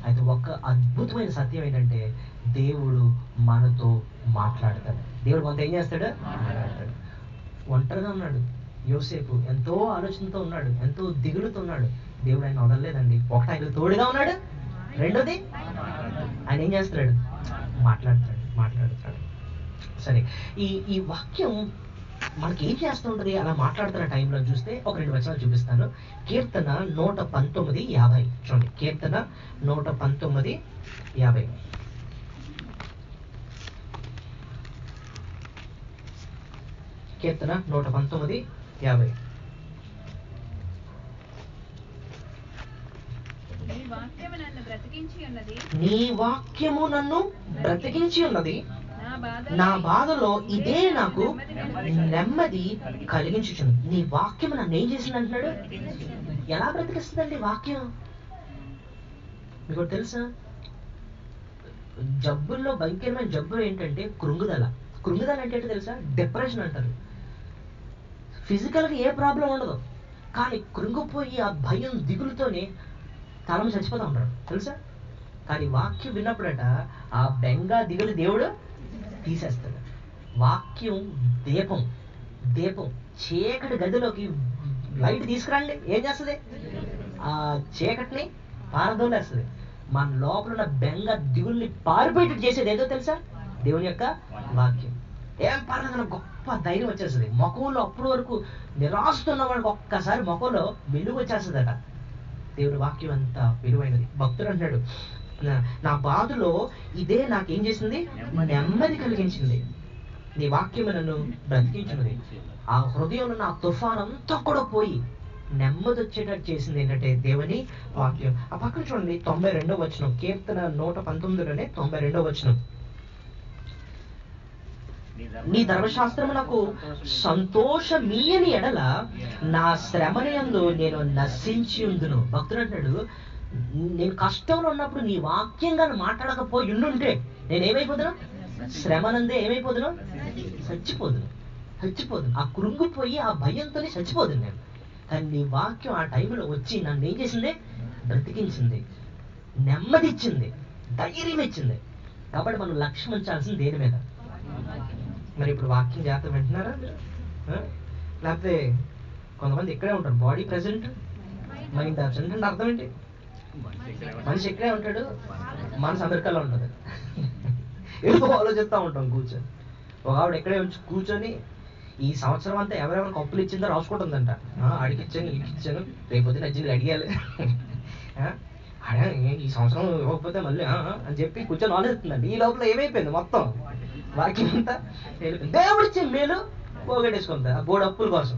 Speaker 1: అయితే ఒక అద్భుతమైన సత్యం ఏంటంటే దేవుడు మనతో మాట్లాడతాడు దేవుడు మనతో ఏం చేస్తాడు మాట్లాడతాడు ఒంటరిగా ఉన్నాడు యోసేపు ఎంతో ఆలోచనతో ఉన్నాడు ఎంతో దిగులుతో ఉన్నాడు దేవుడు ఆయన వదలలేదండి ఒకటి ఆయన తోడుగా ఉన్నాడు రెండోది ఆయన ఏం చేస్తున్నాడు మాట్లాడతాడు మాట్లాడతాడు సరే ఈ ఈ వాక్యం మనకి ఏం చేస్తుంటది అలా మాట్లాడుతున్న టైంలో చూస్తే ఒక రెండు వచనాలు చూపిస్తాను కీర్తన నూట పంతొమ్మిది యాభై చూడండి కీర్తన నూట పంతొమ్మిది యాభై కీర్తన నూట పంతొమ్మిది యాభై
Speaker 2: నీ వాక్యము నన్ను బ్రతికించి ఉన్నది
Speaker 1: నీ వాక్యము నన్ను బ్రతికించి ఉన్నది
Speaker 2: నా బాధ
Speaker 1: నా బాధలో ఇదే నాకు నెమ్మది కలిగించుచుంది నీ వాక్యం నన్ను ఏం చేసింది అంటున్నాడు ఎలా బ్రతికిస్తుందండి వాక్యం మీకు ఒకటి తెలుసా జబ్బుల్లో భయంకరమైన జబ్బు ఏంటంటే కృంగుదల కృంగుదల అంటే ఏంటో తెలుసా డిప్రెషన్ అంటారు ఫిజికల్ గా ఏ ప్రాబ్లం ఉండదు కానీ కృంగిపోయి ఆ భయం దిగులుతోనే తలం చచ్చిపోతా ఉంటారు తెలుసా కానీ వాక్యం విన్నప్పుడట ఆ బెంగ దిగులు దేవుడు తీసేస్తాడు వాక్యం దీపం దీపం చీకటి గదిలోకి లైట్ తీసుకురండి ఏం చేస్తుంది ఆ చీకటిని పారదోలేస్తుంది మన లోపల ఉన్న బెంగ దిగుల్ని పారిపోయేటట్టు చేసేది ఏదో తెలుసా దేవుని యొక్క వాక్యం ఏం పర్లేదు గొప్ప ధైర్యం వచ్చేస్తుంది ముఖంలో అప్పటి వరకు నిరాశతున్న వాడికి ఒక్కసారి ముఖంలో వెలుగు వచ్చేస్తుందట దేవుని వాక్యం అంత విలువైనది భక్తుడు అంటున్నాడు "నా- నా బాధలో ఇదే నాకేం చేసింది నెమ్మది కలిగించింది నీ వాక్యం నన్ను బ్రతికించినది ఆ హృదయంలో నా తుఫాన్ అంతా కూడా పోయి నెమ్మది వచ్చేటట్టు చేసింది ఏంటంటే దేవుని వాక్యం ఆ పక్కన చూడండి తొంభై రెండో వచనం కీర్తన నూట పంతొమ్మిదిలోనే తొంభై రెండో వచనం నీ ధర్మశాస్త్రమునకు సంతోషమీయని ఎడల నా శ్రమనయందు నేను నశించి ఉందును భక్తుడు అంటాడు నేను కష్టంలో ఉన్నప్పుడు నీ వాక్యంగా మాట్లాడకపోయి ఉండుంటే నేను ఏమైపోదును శ్రమనందే ఏమైపోదును చచ్చిపోదును చచ్చిపోదును ఆ కృంగిపోయి ఆ భయంతోనే చచ్చిపోదును నేను కానీ నీ వాక్యం ఆ టైంలో వచ్చి నన్ను ఏం చేసింది బ్రతికించింది నెమ్మదిచ్చింది ధైర్యం ఇచ్చింది కాబట్టి మనం లక్ష్యం ఉంచాల్సింది దేని మీద మరి ఇప్పుడు వాక్యం జాగ్రత్త వింటున్నారా మీరు? ఆ? లేకపోతే కొంతమంది ఇక్కడే ఉంటారు బాడీ ప్రెసెంట్ మైండ్ అబ్సెంట్ అంటే అర్థం ఏంటి మనిషి ఇక్కడే ఉంటాడు మనసు అమెరికాలో ఉంటుంది ఏదో ఆలోచిస్తూ ఉంటాం కూర్చొని ఒక ఆవిడ ఇక్కడే ఉంచి కూర్చొని ఈ సంవత్సరం అంతా ఎవరెవరికి అప్పులు ఇచ్చిందో రాసుకుంటుందంట ఆ, ఆడికి ఇచ్చాను వీడికి ఇచ్చాను రేపు పొద్దున అజ్జిని అడిగాలి ఆ, అడే ఈ సంవత్సరం ఇవ్వకపోతే మళ్ళీ ఆ, ఆ, అని చెప్పి కూర్చొని ఆలోచిస్తుందండి ఈ లోపల ఏమైపోయింది మొత్తం వాక్యం అంతా వెళ్ళిపోయింది. దేవుడిచ్చే మేలు పోగొట్టేసుకుంటా ఆ బోర్డు అప్పుల కోసం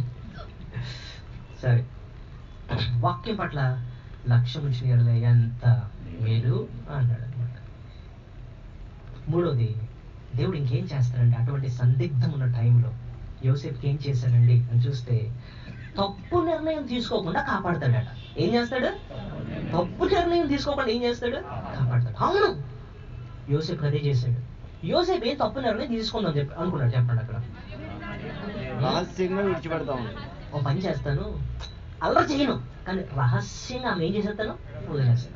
Speaker 1: సరే వాక్యం పట్ల లక్ష్యం ఉంచిన ఎడల ఎంత మేలు అన్నాడు అనమాట మూడోది దేవుడు ఇంకేం చేస్తాడంటే అటువంటి సందిగ్ధం ఉన్న టైంలో యోసేపుకి ఏం చేశాడండి అని చూస్తే తప్పు నిర్ణయం తీసుకోకుండా కాపాడతాడట ఏం చేస్తాడు తప్పు నిర్ణయం తీసుకోకుండా ఏం చేస్తాడు కాపాడతాడు అవును యోసేపు అదే చేశాడు యోసేపు ఏం తప్పు నిర్ణయం తీసుకుందాం చెప్పి అనుకున్నాడు చెప్పండి అక్కడ
Speaker 3: రహస్యంగా విడిచిపెడతా ఉంది
Speaker 1: ఓ పని చేస్తాను అల్లరి చేయను కానీ రహస్యంగా ఆమె ఏం చేసేస్తాను వదిలేస్తాను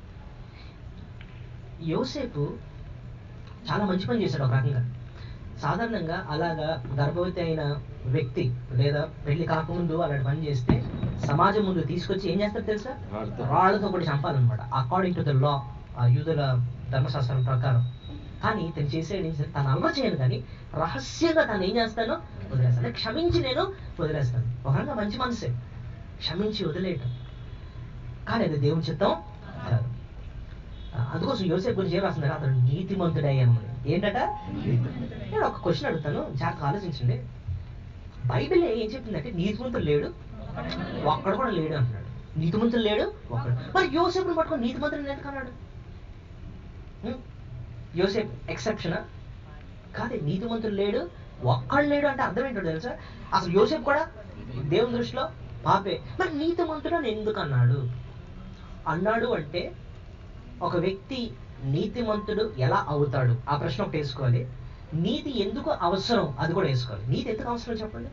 Speaker 1: యోసేపు చాలా మంచి పని చేశాడు ఒక రకంగా సాధారణంగా అలాగా గర్భవతి అయిన వ్యక్తి లేదా పెళ్లి కాకముందు అలాంటి పని చేస్తే సమాజం ముందు తీసుకొచ్చి ఏం చేస్తారు తెలుసా
Speaker 3: రాళ్ళతో.
Speaker 1: రాళ్ళతో కూడా చంపాలన్నమాట అకార్డింగ్ టు ద లా ఆ యూదుల ధర్మశాస్త్రం ప్రకారం కానీ తను చేసేది ఏం చేస్తాడు? తను అల్లరి చేయను కానీ రహస్యంగా తను ఏం చేస్తాను వదిలేస్తాను అంటే క్షమించి నేను వదిలేస్తాను ఒక రకంగా మంచి మనసే క్షమించి వదిలేయటం కానీ అది దేవుని చిత్తం కాదు ఆ, అందుకోసం యోసేపు గురించి ఏం రాస్తుంది అతడు నీతిమంతుడయ్యాను ఏంటట నేను ఒక క్వశ్చన్ అడుగుతాను జాగ్రత్త ఆలోచించండి బైబిల్ ఏం చెప్పిందంటే నీతిమంతుడు లేడు ఒక్కడు కూడా లేడు అంటున్నాడు నీతిమంతుడు లేడు ఒక్కడు మరి యోసేపుని పట్టుకొని నీతిమంతుడు ఎందుకు అన్నాడు హ్మ్? యోసేపు ఎక్సెప్షనా కాదే నీతిమంతుడు లేడు ఒక్కడు లేడు అంటే అర్థం ఏంటో తెలుసా అసలు యోసేపు కూడా దేవుని దృష్టిలో పాపే మరి నీతిమంతుడు అని ఎందుకు అన్నాడు అన్నాడు అంటే ఒక వ్యక్తి నీతిమంతుడు ఎలా అవుతాడు ఆ ప్రశ్న ఒకటి వేసుకోవాలి నీతి ఎందుకు అవసరం అది కూడా వేసుకోవాలి నీతి ఎందుకు అవసరం చెప్పండి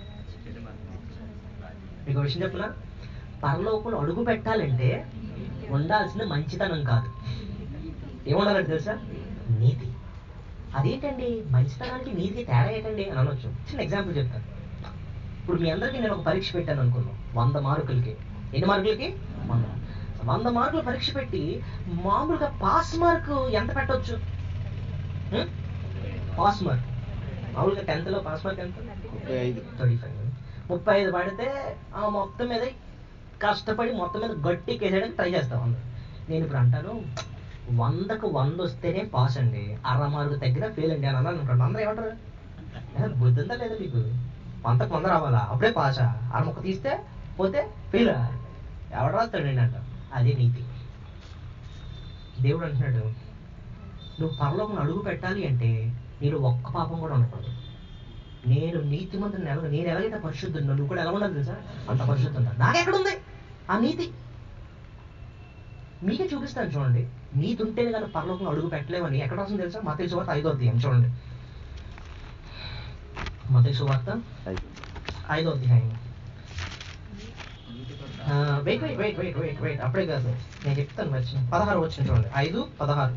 Speaker 1: మీకు ఒక విషయం చెప్పనా పరలోకంలో అడుగు పెట్టాలంటే ఉండాల్సింది మంచితనం కాదు ఏముండాలంటే తెలుసా నీతి అదేంటండి మంచితనానికి నీతికి తేడా ఏంటండి అని అనొచ్చు చిన్న ఎగ్జాంపుల్ చెప్తాను ఇప్పుడు మీ అందరికీ నేను ఒక పరీక్ష పెట్టాను అనుకున్నాం వంద మార్కులకి ఎన్ని మార్కులకి వంద వంద మార్కులు పరీక్ష పెట్టి మామూలుగా పాస్ మార్క్ ఎంత పెట్టొచ్చు హ్మ్? పాస్ మార్క్ మామూలుగా టెన్త్లో పాస్ మార్క్ ఎంత
Speaker 3: ముప్పై ఐదు
Speaker 1: థర్టీ ఫైవ్ ముప్పై ఐదు పడితే ఆ మొత్తం మీద కష్టపడి మొత్తం మీద గట్టి కేసేయడానికి ట్రై చేస్తాం అందరూ నేను ఇప్పుడు అంటాను వందకు వంద వస్తేనే పాస్ అండి అర మార్కు తగ్గినా ఫెయిల్ అండి అని అన్నాను అనుకోండి అందరూ ఏమంటారు "ఏ, బుద్ధి ఉందా లేదా మీకు వందకు వంద రావాలా అప్పుడే పాసా అర మొక్క తీస్తే పోతే ఫెయిల్ ఎవడు రాస్తాడండి అంట అదే నీతి దేవుడు అంటున్నాడు నువ్వు పరలోకం అడుగు పెట్టాలి అంటే నీలో ఒక్క పాపం కూడా ఉండకూడదు నేను నీతిమంతుని ఎలా నేను ఎలాగైతే పరిశుద్ధున్నా నువ్వు కూడా ఎలా ఉండాలి తెలుసా అంత పరిశుద్ధంగా నాకెక్కడుంది ఆ నీతి మీకే చూపిస్తాను చూడండి నీతి ఉంటేనే కానీ పరలోకం అడుగు పెట్టలేమని ఎక్కడ వస్తుంది తెలుసా మత సువార్త ఐదో అధ్యాయం చూడండి మత సువార్త
Speaker 3: ఐదు.
Speaker 1: ఐదో అధ్యాయం wait wait wait wait wait wait అప్పుడే కాదు నేను చెప్తాను వచ్చిన పదహారు వచ్చిన చూడండి ఐదు పదహారు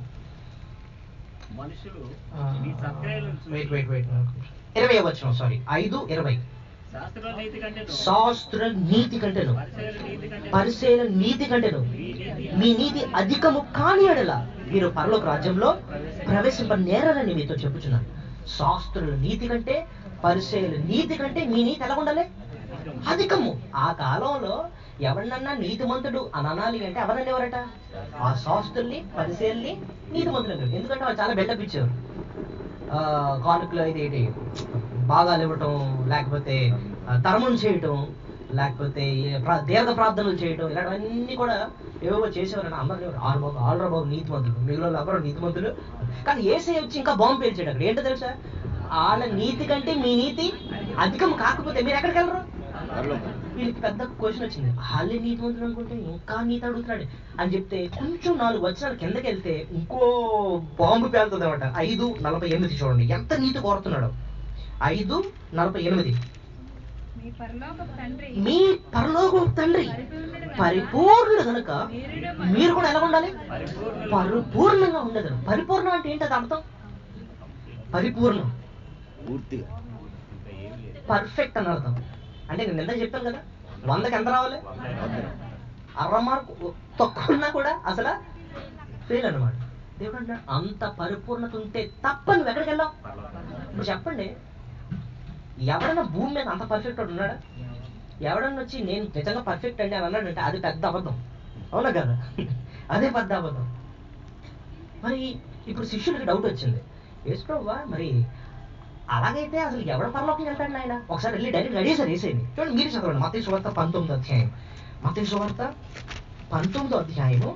Speaker 4: మనుషులు నీ సత్క్రియలను చూసి
Speaker 1: వెయిట్ వెయిట్ వెయిట్ ఇరవై వచ్చిన సారీ ఐదు ఇరవై
Speaker 4: శాస్త్ర నీతి కంటే
Speaker 1: శాస్త్ర నీతి కంటేను
Speaker 4: పరిచయ నీతి కంటే
Speaker 1: పరిశీల నీతి కంటేను మీ నీతి అధికము కాని ఎడల మీరు పరలోక రాజ్యంలో ప్రవేశింప నేరని మీతో చెప్పుచున్నాను శాస్త్రుల నీతి కంటే పరిశీల నీతి కంటే మీ నీతి ఎలా ఉండాలి అధికము ఆ కాలంలో ఎవరినన్నా నీతిమంతుడు అని అనాలి అంటే ఎవరన్నా ఎవరట ఆ శాస్త్రుల్ని పరిశీలని నీతిమంతులు అంటారు. ఎందుకంటే వాళ్ళు చాలా బెల్డప్ ఇచ్చారు ఆ, కానుకలు ఇది ఏంటి భాగాలు ఇవ్వటం లేకపోతే ఆ, తర్మం చేయటం లేకపోతే ఈ ప్రా- దీర్ఘ ప్రార్థనలు చేయటం ఇలాంటివన్నీ కూడా ఏవో చేసేవారని అందరూ ఆరు బాబు ఆల్రా బాబు నీతిమంతులు మిగిలిన ఎవరు నీతిమంతులు కానీ ఏసై వచ్చి ఇంకా బాంబు పేల్చాడు అక్కడ ఏంటో తెలుసా వాళ్ళ నీతి కంటే మీ నీతి అధికం కాకపోతే మీరు ఎక్కడికి వెళ్ళరు
Speaker 3: పరలోకం.
Speaker 1: వీళ్ళకి పెద్ద క్వశ్చన్ వచ్చింది వాళ్ళే నీతిమంతులు అనుకుంటే ఇంకా నీతి అడుగుతున్నాడు అని చెప్తే కొంచెం నాలుగు వచనాలు కిందకి వెళ్తే ఇంకో బాంబు పేలుతుంది అనమాట ఐదు నలభై ఎనిమిది చూడండి ఎంత నీతి కోరుతున్నాడు ఐదు నలభై ఎనిమిది
Speaker 2: మీ పరలోకపు తండ్రి
Speaker 1: మీ పరలోక తండ్రి
Speaker 2: పరిపూర్ణుడు గనుక
Speaker 1: పరిపూర్ణుడు కనుక
Speaker 2: మీరును
Speaker 1: మీరు కూడా ఎలా ఉండాలి
Speaker 4: పరిపూర్ణులు
Speaker 1: పరిపూర్ణంగా ఉండదు పరిపూర్ణం అంటే ఏంటి అది అర్థం పరిపూర్ణం
Speaker 3: పూర్తిగా
Speaker 4: ఇంకా ఏం లేదు
Speaker 1: పర్ఫెక్ట్ అని అర్థం అంటే నేను ఎంత చెప్పాను కదా వందకి ఎంత రావాలి
Speaker 3: వందరం.
Speaker 1: అర మార్కు తక్కువ ఉన్నా కూడా అసలు ఫెయిల్ అన్నమాట దేవుడు అంటాడు అంత పరిపూర్ణత ఉంటే తప్ప నువ్వు ఎక్కడికి వెళ్ళావు ఇప్పుడు చెప్పండి ఎవడన్నా భూమి మీద అంత పర్ఫెక్ట్ ఉన్నాడా ఎవడన్నా వచ్చి నేను నిజంగా పర్ఫెక్ట్ అండి అని అన్నాడంటే అది పెద్ద అబద్ధం అవునా కదా అదే పెద్ద అబద్ధం మరి ఇప్పుడు శిష్యుడికి డౌట్ వచ్చింది యేసుప్రభువా మరి అలాగైతే అసలు ఎవడ పరలోకం వెళ్తాడు నాయన ఒకసారి వెళ్ళి డైరెక్ట్ అడిగేసారు వేసేది చూడండి మీరు చదవండి మత సువార్త పంతొమ్మిదో అధ్యాయం మత సువార్త పంతొమ్మిదో అధ్యాయము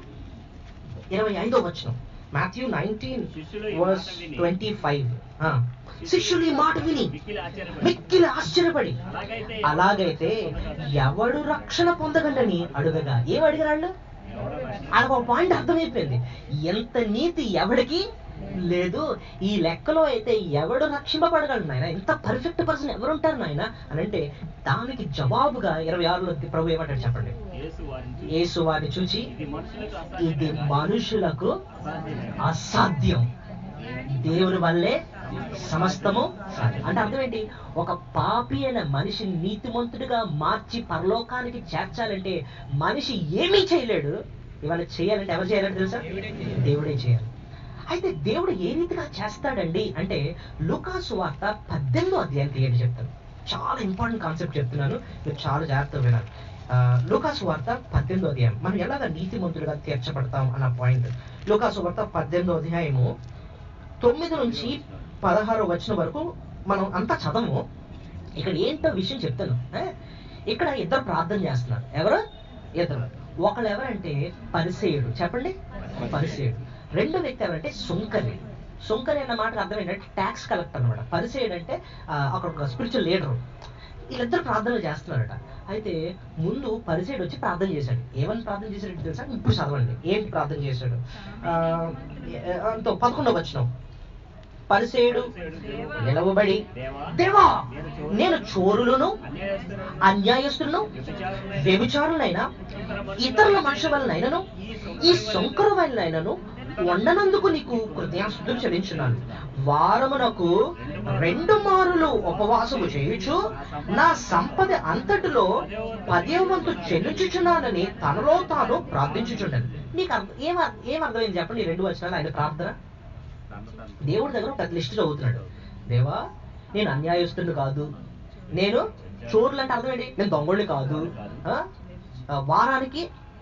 Speaker 1: ఇరవై ఐదో వచనం మాథ్యూ నైన్టీన్
Speaker 4: శిష్యులు ఈ
Speaker 1: వర్స్
Speaker 4: మాట విని
Speaker 1: ట్వంటీ ఫైవ్ శిష్యులు ఈ మాట విని
Speaker 4: మిక్కిలి ఆశ్చర్యపడి
Speaker 1: మిక్కిలి ఆశ్చర్యపడి
Speaker 4: అలాగైతే
Speaker 1: అలాగైతే ఎవడు రక్షణ పొందగండని అడుగగా ఏం అడిగారు వాళ్ళకి ఒక పాయింట్ అర్థమైపోయింది ఎంత నీతి ఎవడికి లేదు ఈ లెక్కలో అయితే ఎవడు రక్షింపబడగలడు నాయన ఇంత పర్ఫెక్ట్ పర్సన్ ఎవరు ఉంటారు నాయన అని అంటే దానికి జవాబుగా ఇరవై ఆరులో ప్రభు ఏమంటాడు చెప్పండి
Speaker 4: యేసు వారిని చూసి,
Speaker 1: యేసు వారిని చూచి
Speaker 4: ఇది మనుషులకు
Speaker 1: ఇది
Speaker 4: అసాధ్యమైన
Speaker 1: మనుషులకు
Speaker 4: అసాధ్యమైన
Speaker 1: అసాధ్యం దేవుని వల్లే సమస్తము సాధ్యం. అంటే అర్థం ఏంటి ఒక పాపి అయిన మనిషిని నీతిమంతుడిగా మార్చి పరలోకానికి చేర్చాలంటే మనిషి ఏమీ చేయలేడు ఇవాళ చేయాలంటే ఎవరు చేయాలంటే తెలుసా దేవుడే చేయాలి అయితే దేవుడు ఏ రీతిగా చేస్తాడండి అంటే లూకాసు వార్త పద్దెనిమిదో అధ్యాయం తీయండి చెప్తాను చాలా ఇంపార్టెంట్ కాన్సెప్ట్ చెప్తున్నాను మీరు చాలా జాగ్రత్తగా వినాలి ఆ, లూకాసు వార్త పద్దెనిమిదో అధ్యాయం మనం ఎలాగ నీతిమంతులుగా తీర్చబడతాం అన్న పాయింట్ లూకాసు వార్త పద్దెనిమిదో అధ్యాయము తొమ్మిది నుంచి పదహారు వచ్చిన వరకు మనం అంతా చదవము ఇక్కడ ఏంటో విషయం చెప్తాను ఏ? ఇక్కడ ఇద్దరు ప్రార్థన చేస్తున్నారు ఎవరు ఇద్దరు ఒకళ్ళు ఎవరంటే పరిసేయుడు చెప్పండి పరిసేయుడు రెండో వ్యక్తి ఎవరంటే సుంకరి సుంకరి అన్న మాటకు అర్థం ఏంటంటే ట్యాక్స్ కలెక్టర్ అనమాట పరిసేయుడు అంటే ఆ, అక్కడ ఒక స్పిరిచువల్ లీడర్ వీళ్ళిద్దరు ప్రార్థనలు చేస్తున్నారట అయితే ముందు పరిసేయుడు వచ్చి ప్రార్థన చేశాడు ఏమని ప్రార్థన చేశాడు తెలుసా ఇప్పుడు చదవండి ఏంటి ప్రార్థన చేశాడు ఆ, ఏ- అంతో పదకొండవ వచ్చినాం పరిసేయుడు
Speaker 4: దేవా,
Speaker 1: నిలవబడి
Speaker 4: దేవా,
Speaker 1: దేవా
Speaker 4: నేను చోరు-
Speaker 1: నేను చోరులను
Speaker 4: అన్యాయస్తులను,
Speaker 1: అన్యాయస్తులను
Speaker 4: వ్యభిచారులనైనా,
Speaker 1: వ్యభిచారులైన ఇతరుల మనుషుల వలనైనను ఈ శంకరు వలనైనను వండనందుకు నీకు కృతజ్ఞాస్తులు చెల్లించున్నాను వారమునకు రెండు మారులు ఉపవాసము చేయుచు నా సంపద అంతటిలో పదే వంతు చెల్లించుచున్నానని తనలో తాను ప్రార్థించుచుండను నీకు అర్థం ఏం అర్థం- ఏం అర్థమైంది చెప్పండి ఈ రెండు వచ్చినాలు ఆయన ప్రార్థన
Speaker 4: తను తను.
Speaker 1: దేవుడి దగ్గర ఒక పెద్ద లిస్ట్ చదువుతున్నాడు దేవా నేను అన్యాయస్తుడు కాదు నేను చోర్లు అంటే అర్థం ఏంటి నేను దొంగోళ్ళని కాదు ఆ? ఆ, వారానికి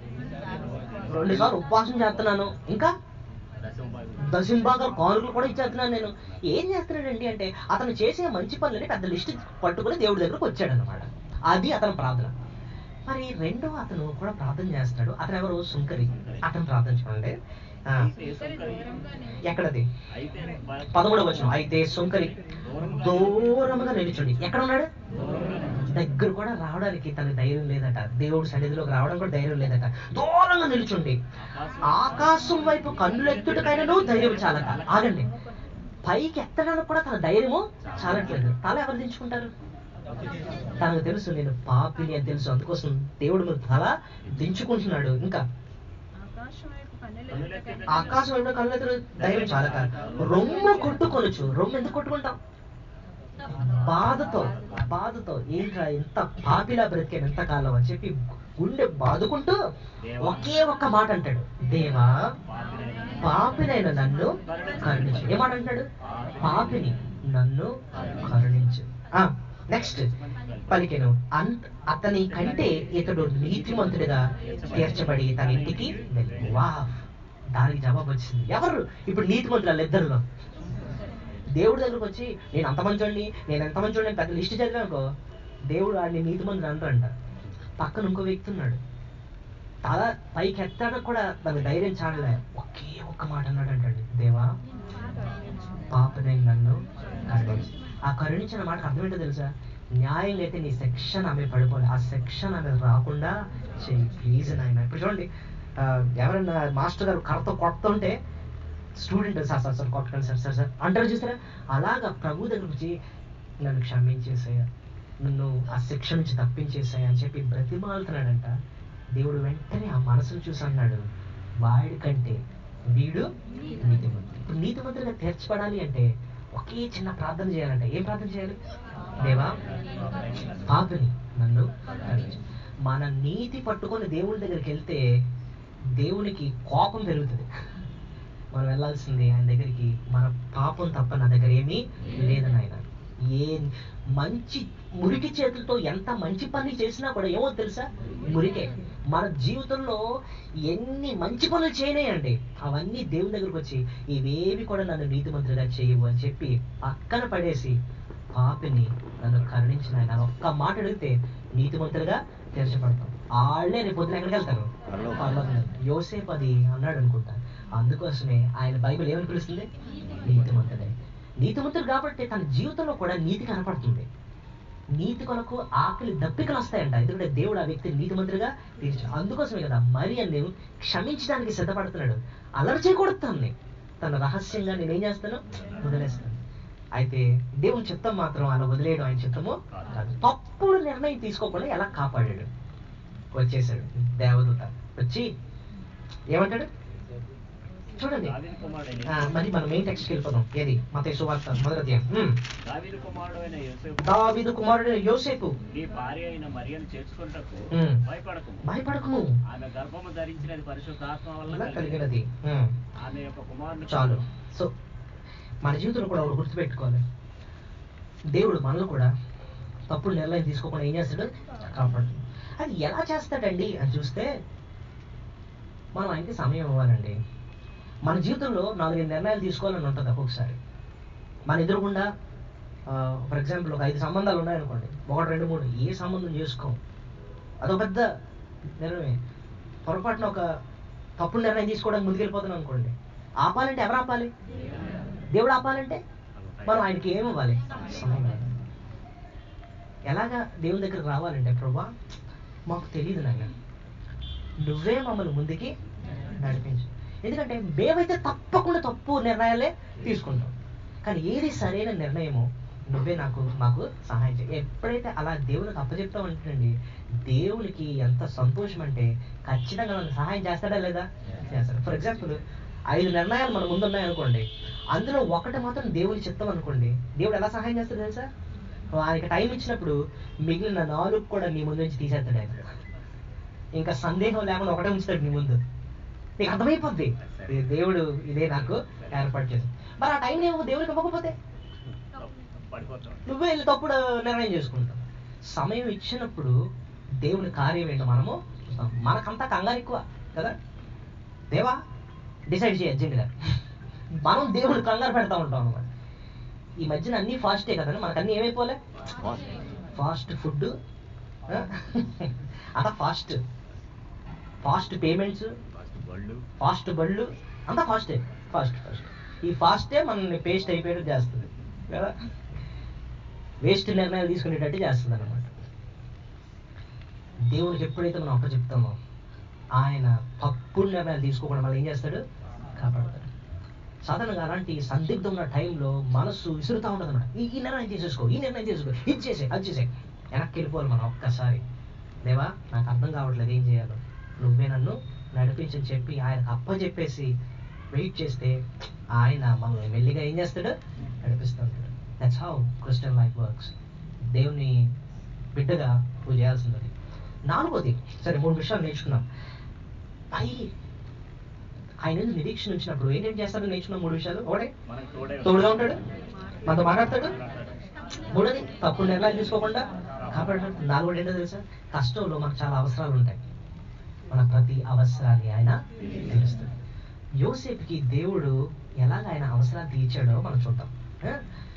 Speaker 1: రెండు సార్లు ఉపవాసం చేస్తున్నాను ఇంకా
Speaker 4: దశమభాగం.
Speaker 1: దశంభాగాలు కానుకలు కూడా ఇచ్చేస్తున్నాను నేను ఏం చేస్తున్నాడండి అంటే అతను చేసే మంచి పనులని పెద్ద లిస్ట్ పట్టుకుని దేవుడి దగ్గరకు వచ్చాడు అనమాట అది అతని ప్రార్థన మరి రెండో అతను కూడా ప్రార్థన చేస్తున్నాడు అతను ఎవరు సుంకరి అతను ప్రార్థన చూడండి ఆ,
Speaker 4: అయితే సుంకరి,
Speaker 1: ఎక్కడది
Speaker 4: అయితే బ-
Speaker 1: పదమూడవ వచనం అయితే సుంకరి దూరముగా నిలుచుండి ఎక్కడ ఉన్నాడు దగ్గర కూడా రావడానికి తనకు ధైర్యం లేదట దేవుడి సన్నిధిలోకి రావడం కూడా ధైర్యం లేదట దూరంగా నిలుచుండి ఆకాశం వైపు కన్నులెత్తుటకైనను ధైర్యం చాలక ఆగండి పైకి ఎత్తడానికి కూడా తన ధైర్యము చాలట్లేదు తల ఎవరు దించుకుంటారు తనకు తెలుసు నేను పాపిని అని తెలుసు అందుకోసం దేవుడు మీద తల దించుకుంటున్నాడు ఇంకా
Speaker 2: ఆకాశం వైపు కన్నులు
Speaker 1: ఆకాశం వైపు కన్నులెత్తు ధైర్యం చాలక రొమ్ము కొట్టుకొనొచ్చు రొమ్ము ఎందుకు కొట్టుకుంటాం బాధతో బాధతో ఏంట్రా ఎంత పాపిలా బ్రతికాను ఎంత కాలం అని చెప్పి గుండె బాదుకుంటూ ఒకే ఒక్క మాట అంటాడు దేవా పాపినైన నన్ను కరుణించు ఏ మాట అంటాడు పాపిని నన్ను కరుణించు నెక్స్ట్ పలికెను అంత అతని కంటే ఇతడు నీతిమంతుడిగా తీర్చబడి తన ఇంటికి వెళ్ళి వా దానికి జవాబు వచ్చింది ఎవరు ఇప్పుడు నీతిమంతులు వాళ్ళిద్దరిలో దేవుడి దగ్గరకు వచ్చి నేను అంత మంచోడిని నేను ఎంత మంచోడిని అని పెద్ద లిస్ట్ చదివానుకో దేవుడు ఆడిని నీతి మంది అంటారంట పక్కన ఇంకో వ్యక్తి ఉన్నాడు తల పైకి ఎత్తాడకు కూడా దాని ధైర్యం చాలలే ఒకే ఒక్క మాట అన్నాడు అంటాడు దేవా పాపనే నన్ను కరుణించు ఆ కరుణించిన మాట అర్థం ఏంటో తెలుసా న్యాయం అయితే నీ సెక్షన్ ఆమె పడిపోలే ఆ సెక్షన్ ఆమె రాకుండా చెయ్యి ప్లీజ్ నాయన ఇప్పుడు చూడండి ఆ, ఎవరన్నా మాస్టర్ గారు కర్రతో కొడుతుంటే స్టూడెంట్ సార్ సార్ సార్ కొట్టకండి సార్ సార్ సార్ అంటారు చూసారా అలాగా ప్రభు దగ్గర వచ్చి నన్ను క్షమించేసాయ నన్ను ఆ శిక్ష నుంచి తప్పించేసాయ అని చెప్పి బ్రతిమాలుతున్నాడంట దేవుడు వెంటనే ఆ మనసును చూసి అన్నాడు వాడి కంటే వీడు నీతిమంతుడు ఇప్పుడు నీతిమంతుడిగా తీర్చబడాలి అంటే ఒకే చిన్న ప్రార్థన చేయాలంటే ఏం ప్రార్థన చేయాలి దేవా పాపిని నన్ను కరుణించు. మన నీతి పట్టుకొని దేవుడి దగ్గరికి వెళ్తే దేవునికి కోపం పెరుగుతుంది మనం వెళ్ళాల్సింది ఆయన దగ్గరికి మన పాపం తప్ప నా దగ్గర ఏమీ లేదని ఆయన ఏ మంచి మురికి చేతులతో ఎంత మంచి పని చేసినా కూడా ఏమో తెలుసా మురికే మన జీవితంలో ఎన్ని మంచి పనులు చేయనేయండి అవన్నీ దేవుని దగ్గరకు వచ్చి ఇవేవి కూడా నన్ను నీతిమంతుడిగా చేయవు అని చెప్పి పక్కన పడేసి పాపిని నన్ను కరుణించిన ఆయన ఒక్క మాట అడిగితే నీతిమంతుడిగా తీర్చబడతాం వాళ్ళే రేపు పొద్దున ఎక్కడికి వెళ్తారు
Speaker 3: పరలోకం.
Speaker 1: పరలోకం. యోసేపు అది అన్నాడు అనుకుంటా అందుకోసమే ఆయన బైబిల్ ఏమని పిలుస్తుంది నీతిమంతుడే నీతిమంతుడు కాబట్టి తన జీవితంలో కూడా నీతి కనపడుతుంది నీతి కొరకు ఆకలి దప్పికలు వస్తాయంట ఎందుకంటే దేవుడు ఆ వ్యక్తిని నీతిమంతుడిగా తీర్చు అందుకోసమే కదా మరి నేను క్షమించడానికి సిద్ధపడుతున్నాడు అలరి చేయకూడదు తనని తన రహస్యంగా నేనేం చేస్తాను వదిలేస్తాను అయితే దేవుని చిత్తం మాత్రం అలా వదిలేయడం ఆయన చిత్తము కాదు తప్పుడు నిర్ణయం తీసుకోకుండా ఎలా కాపాడాడు వచ్చేసాడు దేవదూత వచ్చి ఏమంటాడు చూడండి
Speaker 4: దావీదు కుమారుడైన
Speaker 1: ఆ, మరి మనం మెయిన్ టెక్స్ట్కి వెళ్ళిపోదాం ఏది మత సువార్త మొదటి అధ్యాయం హ్మ్.
Speaker 4: దావీదు కుమారుడైన యోసేపు
Speaker 1: దావీదు కుమారుడు యోసేపు
Speaker 4: నీ భార్య అయిన మరియను చేర్చుకుంటకు
Speaker 1: ఉమ్.
Speaker 4: భయపడకు
Speaker 1: భయపడకుము
Speaker 4: ఆమె గర్భము ధరించినది పరిశుద్ధాత్మ వల్ల
Speaker 1: అలా
Speaker 4: కలిగినది
Speaker 1: కలిగినది హ్మ్.
Speaker 4: ఆమె యొక్క కుమారుడు
Speaker 1: చాలు సో మన జీవితంలో కూడా ఒకటి గుర్తుపెట్టుకోవాలి దేవుడు మనలో కూడా తప్పుడు నిర్ణయం తీసుకోకుండా ఏం చేస్తాడు కాపాడుతుంది అది ఎలా చేస్తాడండి అని చూస్తే మనం ఆయనకి సమయం ఇవ్వాలండి మన జీవితంలో నాలుగైదు నిర్ణయాలు తీసుకోవాలని ఉంటుంది ఒక్కొక్కసారి మన ఎదురుగుండా ఫర్ ఎగ్జాంపుల్ ఒక ఐదు సంబంధాలు ఉన్నాయనుకోండి ఒకటి రెండు మూడు ఏ సంబంధం చేసుకోం అదొక పెద్ద నిర్ణయమే పొరపాటున ఒక తప్పుడు నిర్ణయం తీసుకోవడానికి ముందుకెళ్ళిపోతున్నాం అనుకోండి ఆపాలంటే ఎవరు ఆపాలి దేవుడు ఆపాలంటే మనం ఆయనకి ఏమి ఇవ్వాలి సమయం ఇవ్వాలి. ఎలాగా దేవుని దగ్గరికి రావాలంటే ప్రభా మాకు తెలియదు నాయన నువ్వే మమ్మల్ని ముందుకి నడిపించు ఎందుకంటే మేమైతే తప్పకుండా తప్పు నిర్ణయాలే తీసుకుంటాం కానీ ఏది సరైన నిర్ణయమో నువ్వే నాకు మాకు సహాయం చేయి ఎప్పుడైతే అలా దేవునికి అప్పచెప్తావు అంటండి దేవునికి ఎంత సంతోషం అంటే ఖచ్చితంగా మనకు సహాయం చేస్తాడా లేదా చేస్తాడు ఫర్ ఎగ్జాంపుల్ ఐదు నిర్ణయాలు మన ముందు ఉన్నాయనుకోండి అందులో ఒకటి మాత్రం దేవుని చిత్తం అనుకోండి దేవుడు ఎలా సహాయం చేస్తాడు తెలుసా ఆయనకి టైం ఇచ్చినప్పుడు మిగిలిన నాలుగు కూడా నీ ముందు నుంచి తీసేస్తాడు ఆయన ఇంకా సందేహం లేకుండా ఒకటే ఉంచుతాడు నీ ముందు నీకు అర్థమైపోద్ది ఇది దేవుడు ఇదే నాకు ఏర్పాటు చేసింది మరి ఆ టైం నువ్వు దేవుడికి ఇవ్వకపోతే
Speaker 4: పడిపోతాం
Speaker 1: నువ్వే వెళ్ళి తప్పుడు నిర్ణయం చేసుకుంటావు సమయం ఇచ్చినప్పుడు దేవుని కార్యం ఏంటో మనము చూస్తాం మనకంతా కంగారు ఎక్కువ కదా దేవా డిసైడ్ చేయ అర్జెంటుగా మనం దేవుని కంగారు పెడతా ఉంటాం అనమాట ఈ మధ్యన అన్ని ఫాస్టే కదండి మనకు అన్ని ఏమైపోలే ఫాస్ట్ ఫుడ్ అంతా ఫాస్ట్ ఫాస్ట్ పేమెంట్స్
Speaker 4: ఫస్ట్ బళ్ళు
Speaker 1: ఫాస్ట్ బళ్ళు అంతా ఫాస్టే ఫాస్ట్ ఫాస్ట్ ఈ ఫాస్టే మనల్ని పేస్ట్ అయిపోయేట్టు చేస్తుంది కదా వేస్ట్ నిర్ణయాలు తీసుకునేటట్టు చేస్తుంది అనమాట దేవునికి ఎప్పుడైతే మనం అప్ప చెప్తామో ఆయన తప్పుడు నిర్ణయాలు తీసుకోకుండా మళ్ళీ ఏం చేస్తాడు కాపాడతాడు సాధారణంగా అలాంటి సందిగ్ధం ఉన్న టైంలో మనస్సు విసురుతా ఉంటుంది అనమాట ఈ ఈ నిర్ణయం చేసేసుకో ఈ నిర్ణయం చేసుకో ఇది చేసే అది చేసే వెనక్కి వెళ్ళిపోవాలి మనం ఒక్కసారి దేవా నాకు అర్థం కావట్లేదు ఏం చేయాలో నువ్వే నన్ను నడిపించని చెప్పి ఆయనకు అప్ప చెప్పేసి వెయిట్ చేస్తే ఆయన మనల్ని మెల్లిగా ఏం చేస్తాడు నడిపిస్తాడు that's how Christian life works దేవుని బిడ్డగా నువ్వు చేయాల్సింది నాలుగోది సరే మూడు విషయాలు నేర్చుకున్నాం మరి ఆయన మీద నిరీక్షణ ఉంచినప్పుడు ఏంటేం చేస్తాడు నేర్చుకున్నాం మూడు విషయాలు ఒకటే
Speaker 4: మనకు తోడే
Speaker 1: తోడుగా ఉంటాడు మనతో మాట్లాడతాడు మూడోది తప్పుడు నిర్ణయాలు తీసుకోకుండా కాపాడతాడు నాలుగోది ఏంటో తెలుసా కష్టంలో మనకు చాలా అవసరాలు ఉంటాయి మన ప్రతి అవసరాన్ని ఆయన తీరుస్తాడు యోసేపుకి దేవుడు ఎలాగ ఆయన అవసరాలు తీర్చాడో మనం చూద్దాం ఆ?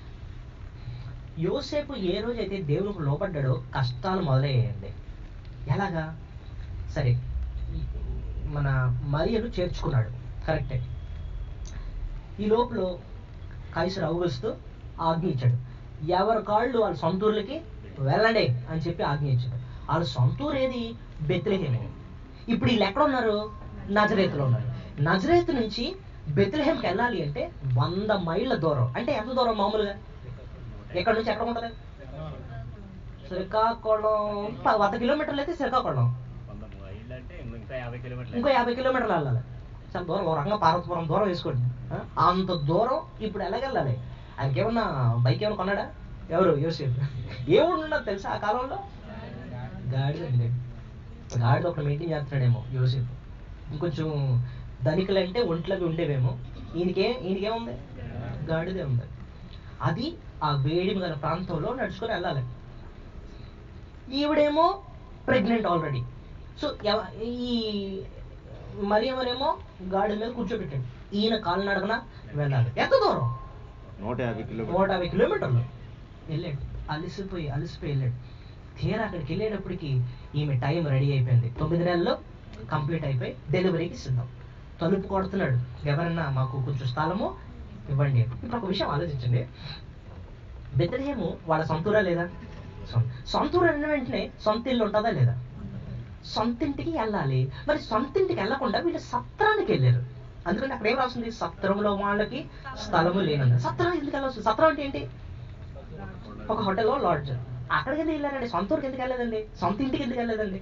Speaker 1: యోసేపు ఏ రోజైతే దేవునికి లోపడ్డాడో కష్టాలు మొదలయ్యాయండి ఎలాగా సరే ఈ- మన మరియను చేర్చుకున్నాడు కరెక్టే ఈ లోపల కైసరు అవగస్తూ ఆజ్ఞ ఇచ్చాడు ఎవరి కాళ్ళు వాళ్ళ సొంత ఊర్లకి వెళ్ళండి అని చెప్పి ఆజ్ఞ ఇచ్చాడు వాళ్ళ సొంత ఊరు ఏది బెత్లహేమే ఇప్పుడు వీళ్ళు ఎక్కడ ఉన్నారు నజరేతులో ఉన్నారు నజరేతు నుంచి బెత్లహేమ్కి వెళ్ళాలి అంటే వంద మైళ్ళ దూరం అంటే ఎంత దూరం మామూలుగా ఎక్కడ నుంచి ఎక్కడ ఉంటుంది శ్రీకాకుళం ప- వంద కిలోమీటర్లు అయితే శ్రీకాకుళం
Speaker 4: వంద మైళ్ళు అంటే ఇంకా యాభై కిలోమీటర్లు
Speaker 1: ఇంకో యాభై కిలోమీటర్లు వెళ్ళాలి చాలా దూరం ఒక రకంగా పార్వతీపురం దూరం వేసుకోండి ఆ? అంత దూరం ఇప్పుడు ఎలాగెళ్ళాలి ఆయనకి ఏమన్నా బైక్ ఏమైనా కొన్నాడా ఎవరు యోసేఫ్ ఏముడు ఉన్నది తెలుసా ఆ కాలంలో గాడిద అండి గాడిద ఒక మెయింటైన్ చేస్తున్నాడేమో యోసేఫ్ ఇంకొంచెం ధనికులంటే ఒంట్లవి ఉండేవేమో ఈయనకే ఈయనకేముంది గాడిదే ఉంది అది ఆ వేడి గల ప్రాంతంలో నడుచుకొని వెళ్ళాలి ఈవిడేమో ప్రెగ్నెంట్ ఆల్రెడీ సో ఎవ- ఈ మరియమ్మనేమో గాడి మీద కూర్చోబెట్టాడు ఈయన కాలు నడకన వెళ్ళాలి ఎంత దూరం
Speaker 3: నూట యాభై
Speaker 1: నూట
Speaker 3: కిలోమీటర్
Speaker 1: యాభై కిలోమీటర్లు వెళ్ళాడు అలసిపోయి అలసిపోయి వెళ్ళాడు తీరా అక్కడికి వెళ్ళేటప్పటికి ఈమె టైం రెడీ అయిపోయింది తొమ్మిది నెలల్లో కంప్లీట్ అయిపోయి డెలివరీకి సిద్ధం తలుపు కొడుతున్నాడు ఎవరన్నా మాకు కొంచెం స్థలము ఇవ్వండి అని. ఇప్పుడు ఒక విషయం ఆలోచించండి బెత్తలేము వాళ్ళ సొంతూరా లేదా సొం- సొంతూరు అన్న వెంటనే సొంత ఇల్లు ఉంటుందా లేదా సొంత ఇంటికి వెళ్ళాలి మరి సొంత ఇంటికి వెళ్ళకుండా వీళ్ళు సత్రానికి వెళ్ళారు అందుకని అక్కడ ఏం రాస్తుంది సత్రంలో వాళ్ళకి స్థలము లేనంది సత్రం ఎందుకు వెళ్ళాల్సింది సత్రం అంటే ఏంటి ఒక హోటల్లో లాడ్జ్ అక్కడికి ఎందుకు వెళ్ళారండి సొంత ఊరికి ఎందుకు వెళ్ళలేదండి సొంత ఇంటికి ఎందుకు వెళ్ళలేదండి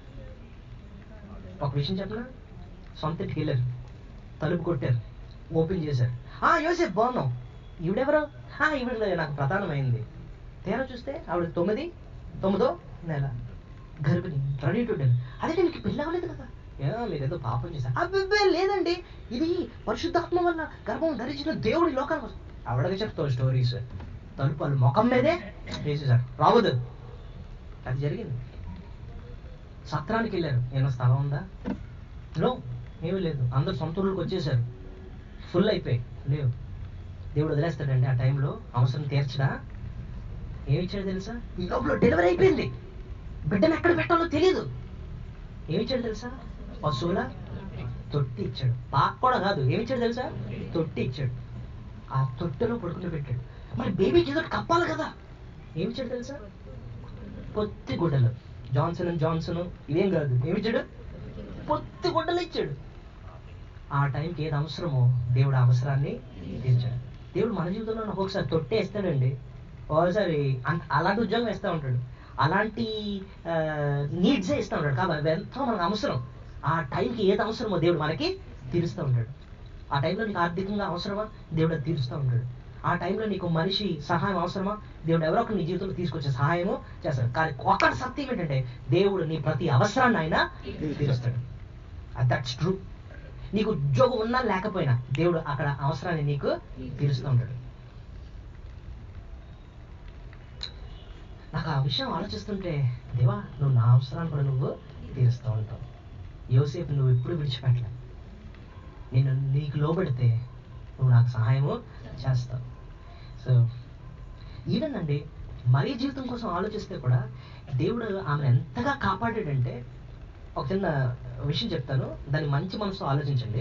Speaker 1: ఒక విషయం చెప్పనా సొంత ఇంటికి వెళ్ళారు తలుపు కొట్టారు ఓపెన్ చేశారు ఆ యోసేఫ్ బాగున్నాం ఈవిడెవరు ఆ ఈవిడ నాకు ప్రధానమైంది తీరా చూస్తే ఆవిడ తొమ్మిది తొమ్మిదో నెల గర్భిణి రెడీ టు డెల్ అదే మీకు పెళ్ళి అవ్వలేదు కదా ఏ మీరు ఏదో పాపం చేశారు అబ్బే లేదండి ఇది పరిశుద్ధాత్మ వల్ల గర్భం ధరించిన దేవుడి లోకానికి వస్తుంది ఆవిడగా చెప్తావు స్టోరీస్ తలుపు వాళ్ళు ముఖం మీదే వేసేసారు రావద్దు అది జరిగింది సత్రానికి వెళ్ళారు ఏమైనా స్థలం ఉందా నో ఏమీ లేదు అందరు సొంత ఊళ్ళకి వచ్చేసారు ఫుల్ అయిపోయి లేవు దేవుడు వదిలేస్తాడండి ఆ టైంలో అవసరం తీర్చడా ఏమి ఇచ్చాడు తెలుసా ఈ లోపల డెలివరీ అయిపోయింది బిడ్డను ఎక్కడ పెట్టాలో తెలియదు ఏమి ఇచ్చాడు తెలుసా పశువుల తొట్టి ఇచ్చాడు పాక కూడా కాదు ఏమి ఇచ్చాడు తెలుసా తొట్టి ఇచ్చాడు ఆ తొట్టెలో పడుకుని పెట్టాడు మరి బేబీకి ఏదో ఒకటి కప్పాలి కదా ఏమి ఇచ్చాడు తెలుసా పొత్తి గుడ్డలు జాన్సన్ అండ్ జాన్సన్ ఇదేం కాదు ఏమి ఇచ్చాడు పొత్తి గుడ్డలు ఇచ్చాడు ఆ టైంకి ఏది అవసరమో దేవుడు ఆ అవసరాన్ని తీర్చాడు దేవుడు మన జీవితంలో ఒక్కొక్కసారి తొట్టేస్తాడండి ఒకసారి అంత- అలాంటి ఉద్యోగం ఇస్తూ ఉంటాడు అలాంటి నీడ్సే ఇస్తూ ఉంటాడు కాబట్టి అవి ఎంతో మనకు అవసరం ఆ టైంకి ఏది అవసరమో దేవుడు మనకి తీరుస్తూ ఉంటాడు ఆ టైంలో నీకు ఆర్థికంగా అవసరమా దేవుడు అది తీరుస్తూ ఉంటాడు ఆ టైంలో నీకు మనిషి సహాయం అవసరమా దేవుడు ఎవరో ఒకరు నీ జీవితంలో తీసుకొచ్చే సహాయము చేస్తాడు కానీ ఒక్కటి సత్యం ఏంటంటే దేవుడు నీ ప్రతి అవసరాన్ని ఆయన తీరుస్తాడు దట్స్ ట్రూ నీకు ఉద్యోగం ఉన్నా లేకపోయినా దేవుడు అక్కడ అవసరాన్ని నీకు తీరుస్తూ ఉంటాడు నాకు ఆ విషయం ఆలోచిస్తుంటే దేవా నువ్వు నా అవసరాన్ని కూడా నువ్వు తీరుస్తూ ఉంటావు యోసేపు నువ్వు ఎప్పుడు విడిచిపెట్టలే నేను నీకు లోబడితే నువ్వు నాకు సహాయము చేస్తావు సో ఈవెన్ అండి మరీ జీవితం కోసం ఆలోచిస్తే కూడా దేవుడు ఆమెను ఎంతగా కాపాడాడంటే ఒక చిన్న విషయం చెప్తాను దాన్ని మంచి మనసుతో ఆలోచించండి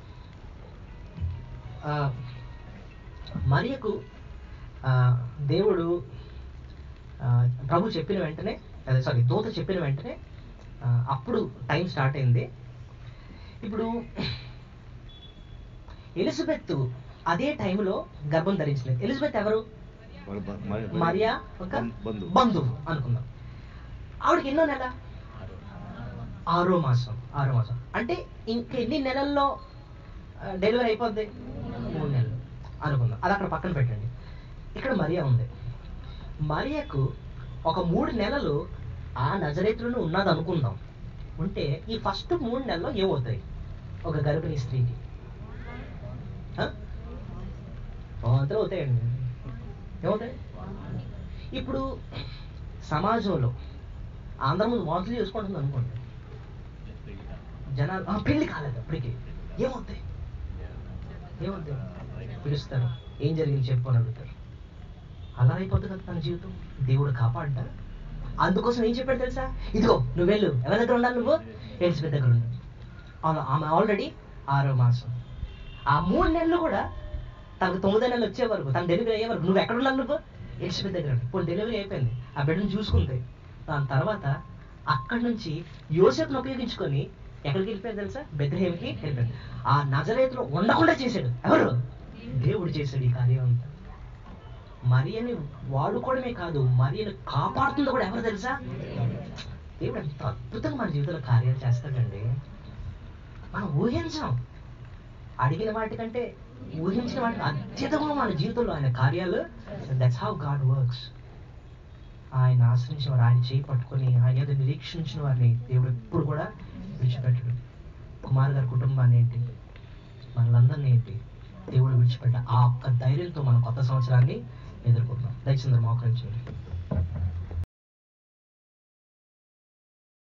Speaker 1: ఆ, మరియకు ఆ, దేవుడు ఆ, ప్రభు చెప్పిన వెంటనే అదే సారీ దూత చెప్పిన వెంటనే ఆ, అప్పుడు టైం స్టార్ట్ అయింది ఇప్పుడు ఎలిజబెత్ అదే టైంలో గర్భం ధరించలేదు ఎలిజబెత్ ఎవరు
Speaker 3: వాళ్ళ బ- మరి-
Speaker 1: మరియా ఒక
Speaker 3: బం- బంధువు.
Speaker 1: బంధువు అనుకుందాం ఆవిడకి ఎన్నో నెల ఆరో మాసం ఆరో మాసం అంటే ఇంక ఎన్ని నెలల్లో ఆ, డెలివరీ అయిపోద్ది మూడు నెలలు అనుకుందాం అది అక్కడ పక్కన పెట్టండి ఇక్కడ మరియా ఉంది మరియకు ఒక మూడు నెలలు ఆ నజరేతులను ఉన్నది అనుకుందాం ఉంటే ఈ ఫస్ట్ మూడు నెలల్లో ఏమవుతాయి ఒక గర్భిణీ స్త్రీకి ఆ? వాంతులు అవుతాయండి ఏమవుతాయి ఇప్పుడు సమాజంలో అందరి ముందు వాంతులు చేసుకుంటుంది అనుకోండి జనాలు "ఆ, పెళ్లి కాలేదు అప్పటికి ఏమవుతాయి ఏమవుతాయి పిలుస్తారు ఏం జరిగింది చెప్పు అని అడుగుతారు అలా అయిపోతుంది కదా తన జీవితం దేవుడు కాపాడ్డా అందుకోసం ఏం చెప్పాడు తెలుసా ఇదిగో నువ్వు వెళ్ళు ఎవరి దగ్గర ఉండాలి నువ్వు ఎలిజబెత్ దగ్గర ఉండు ఆమె- ఆమె ఆల్రెడీ ఆరో మాసం ఆ మూడు నెలలు కూడా తనకు తొమ్మిదో నెలలు వచ్చే వరకు తన డెలివరీ అయ్యే వరకు నువ్వు ఎక్కడ ఉండాలి నువ్వు ఎలిజబెత్ దగ్గర ఉండు. ఇప్పుడు డెలివరీ అయిపోయింది ఆ బిడ్డను చూసుకుంది దాని తర్వాత అక్కడి నుంచి యోసేపును ఉపయోగించుకొని ఎక్కడికి వెళ్ళిపోయాడు తెలుసా బెత్రహేమికి వెళ్ళిపోయాడు ఆ నజరేతులో ఉండకుండా చేశాడు ఎవరు దేవుడు చేశాడు ఈ కార్యం అంతా మరియని వాడుకోవడమే కాదు మరియని కాపాడుతుంది కూడా ఎవరు తెలుసా దేవుడు ఎంత అద్భుతంగా మన జీవితంలో కార్యాలు చేస్తాడండి మనం ఊహించాం అడిగిన వాటికంటే ఊహించిన వాటికి అత్యధికంగా మన జీవితంలో ఆయన కార్యాలు దట్స్ హౌ గాడ్ వర్క్స్ ఆయన ఆశ్రయించిన వారు ఆయన చేయి పట్టుకొని ఆయన ఏదో నిరీక్షించిన వారిని దేవుడు ఎప్పుడు కూడా విడిచిపెట్టడు కుమార్ గారి కుటుంబాన్ని ఏంటి మనలందరినీ ఏంటి దేవుడు విడిచిపెట్ట ఆ ఒక్క ధైర్యంతో మనం కొత్త సంవత్సరాన్ని ఎదుర్కొందాం దయచేసి మోకరించండి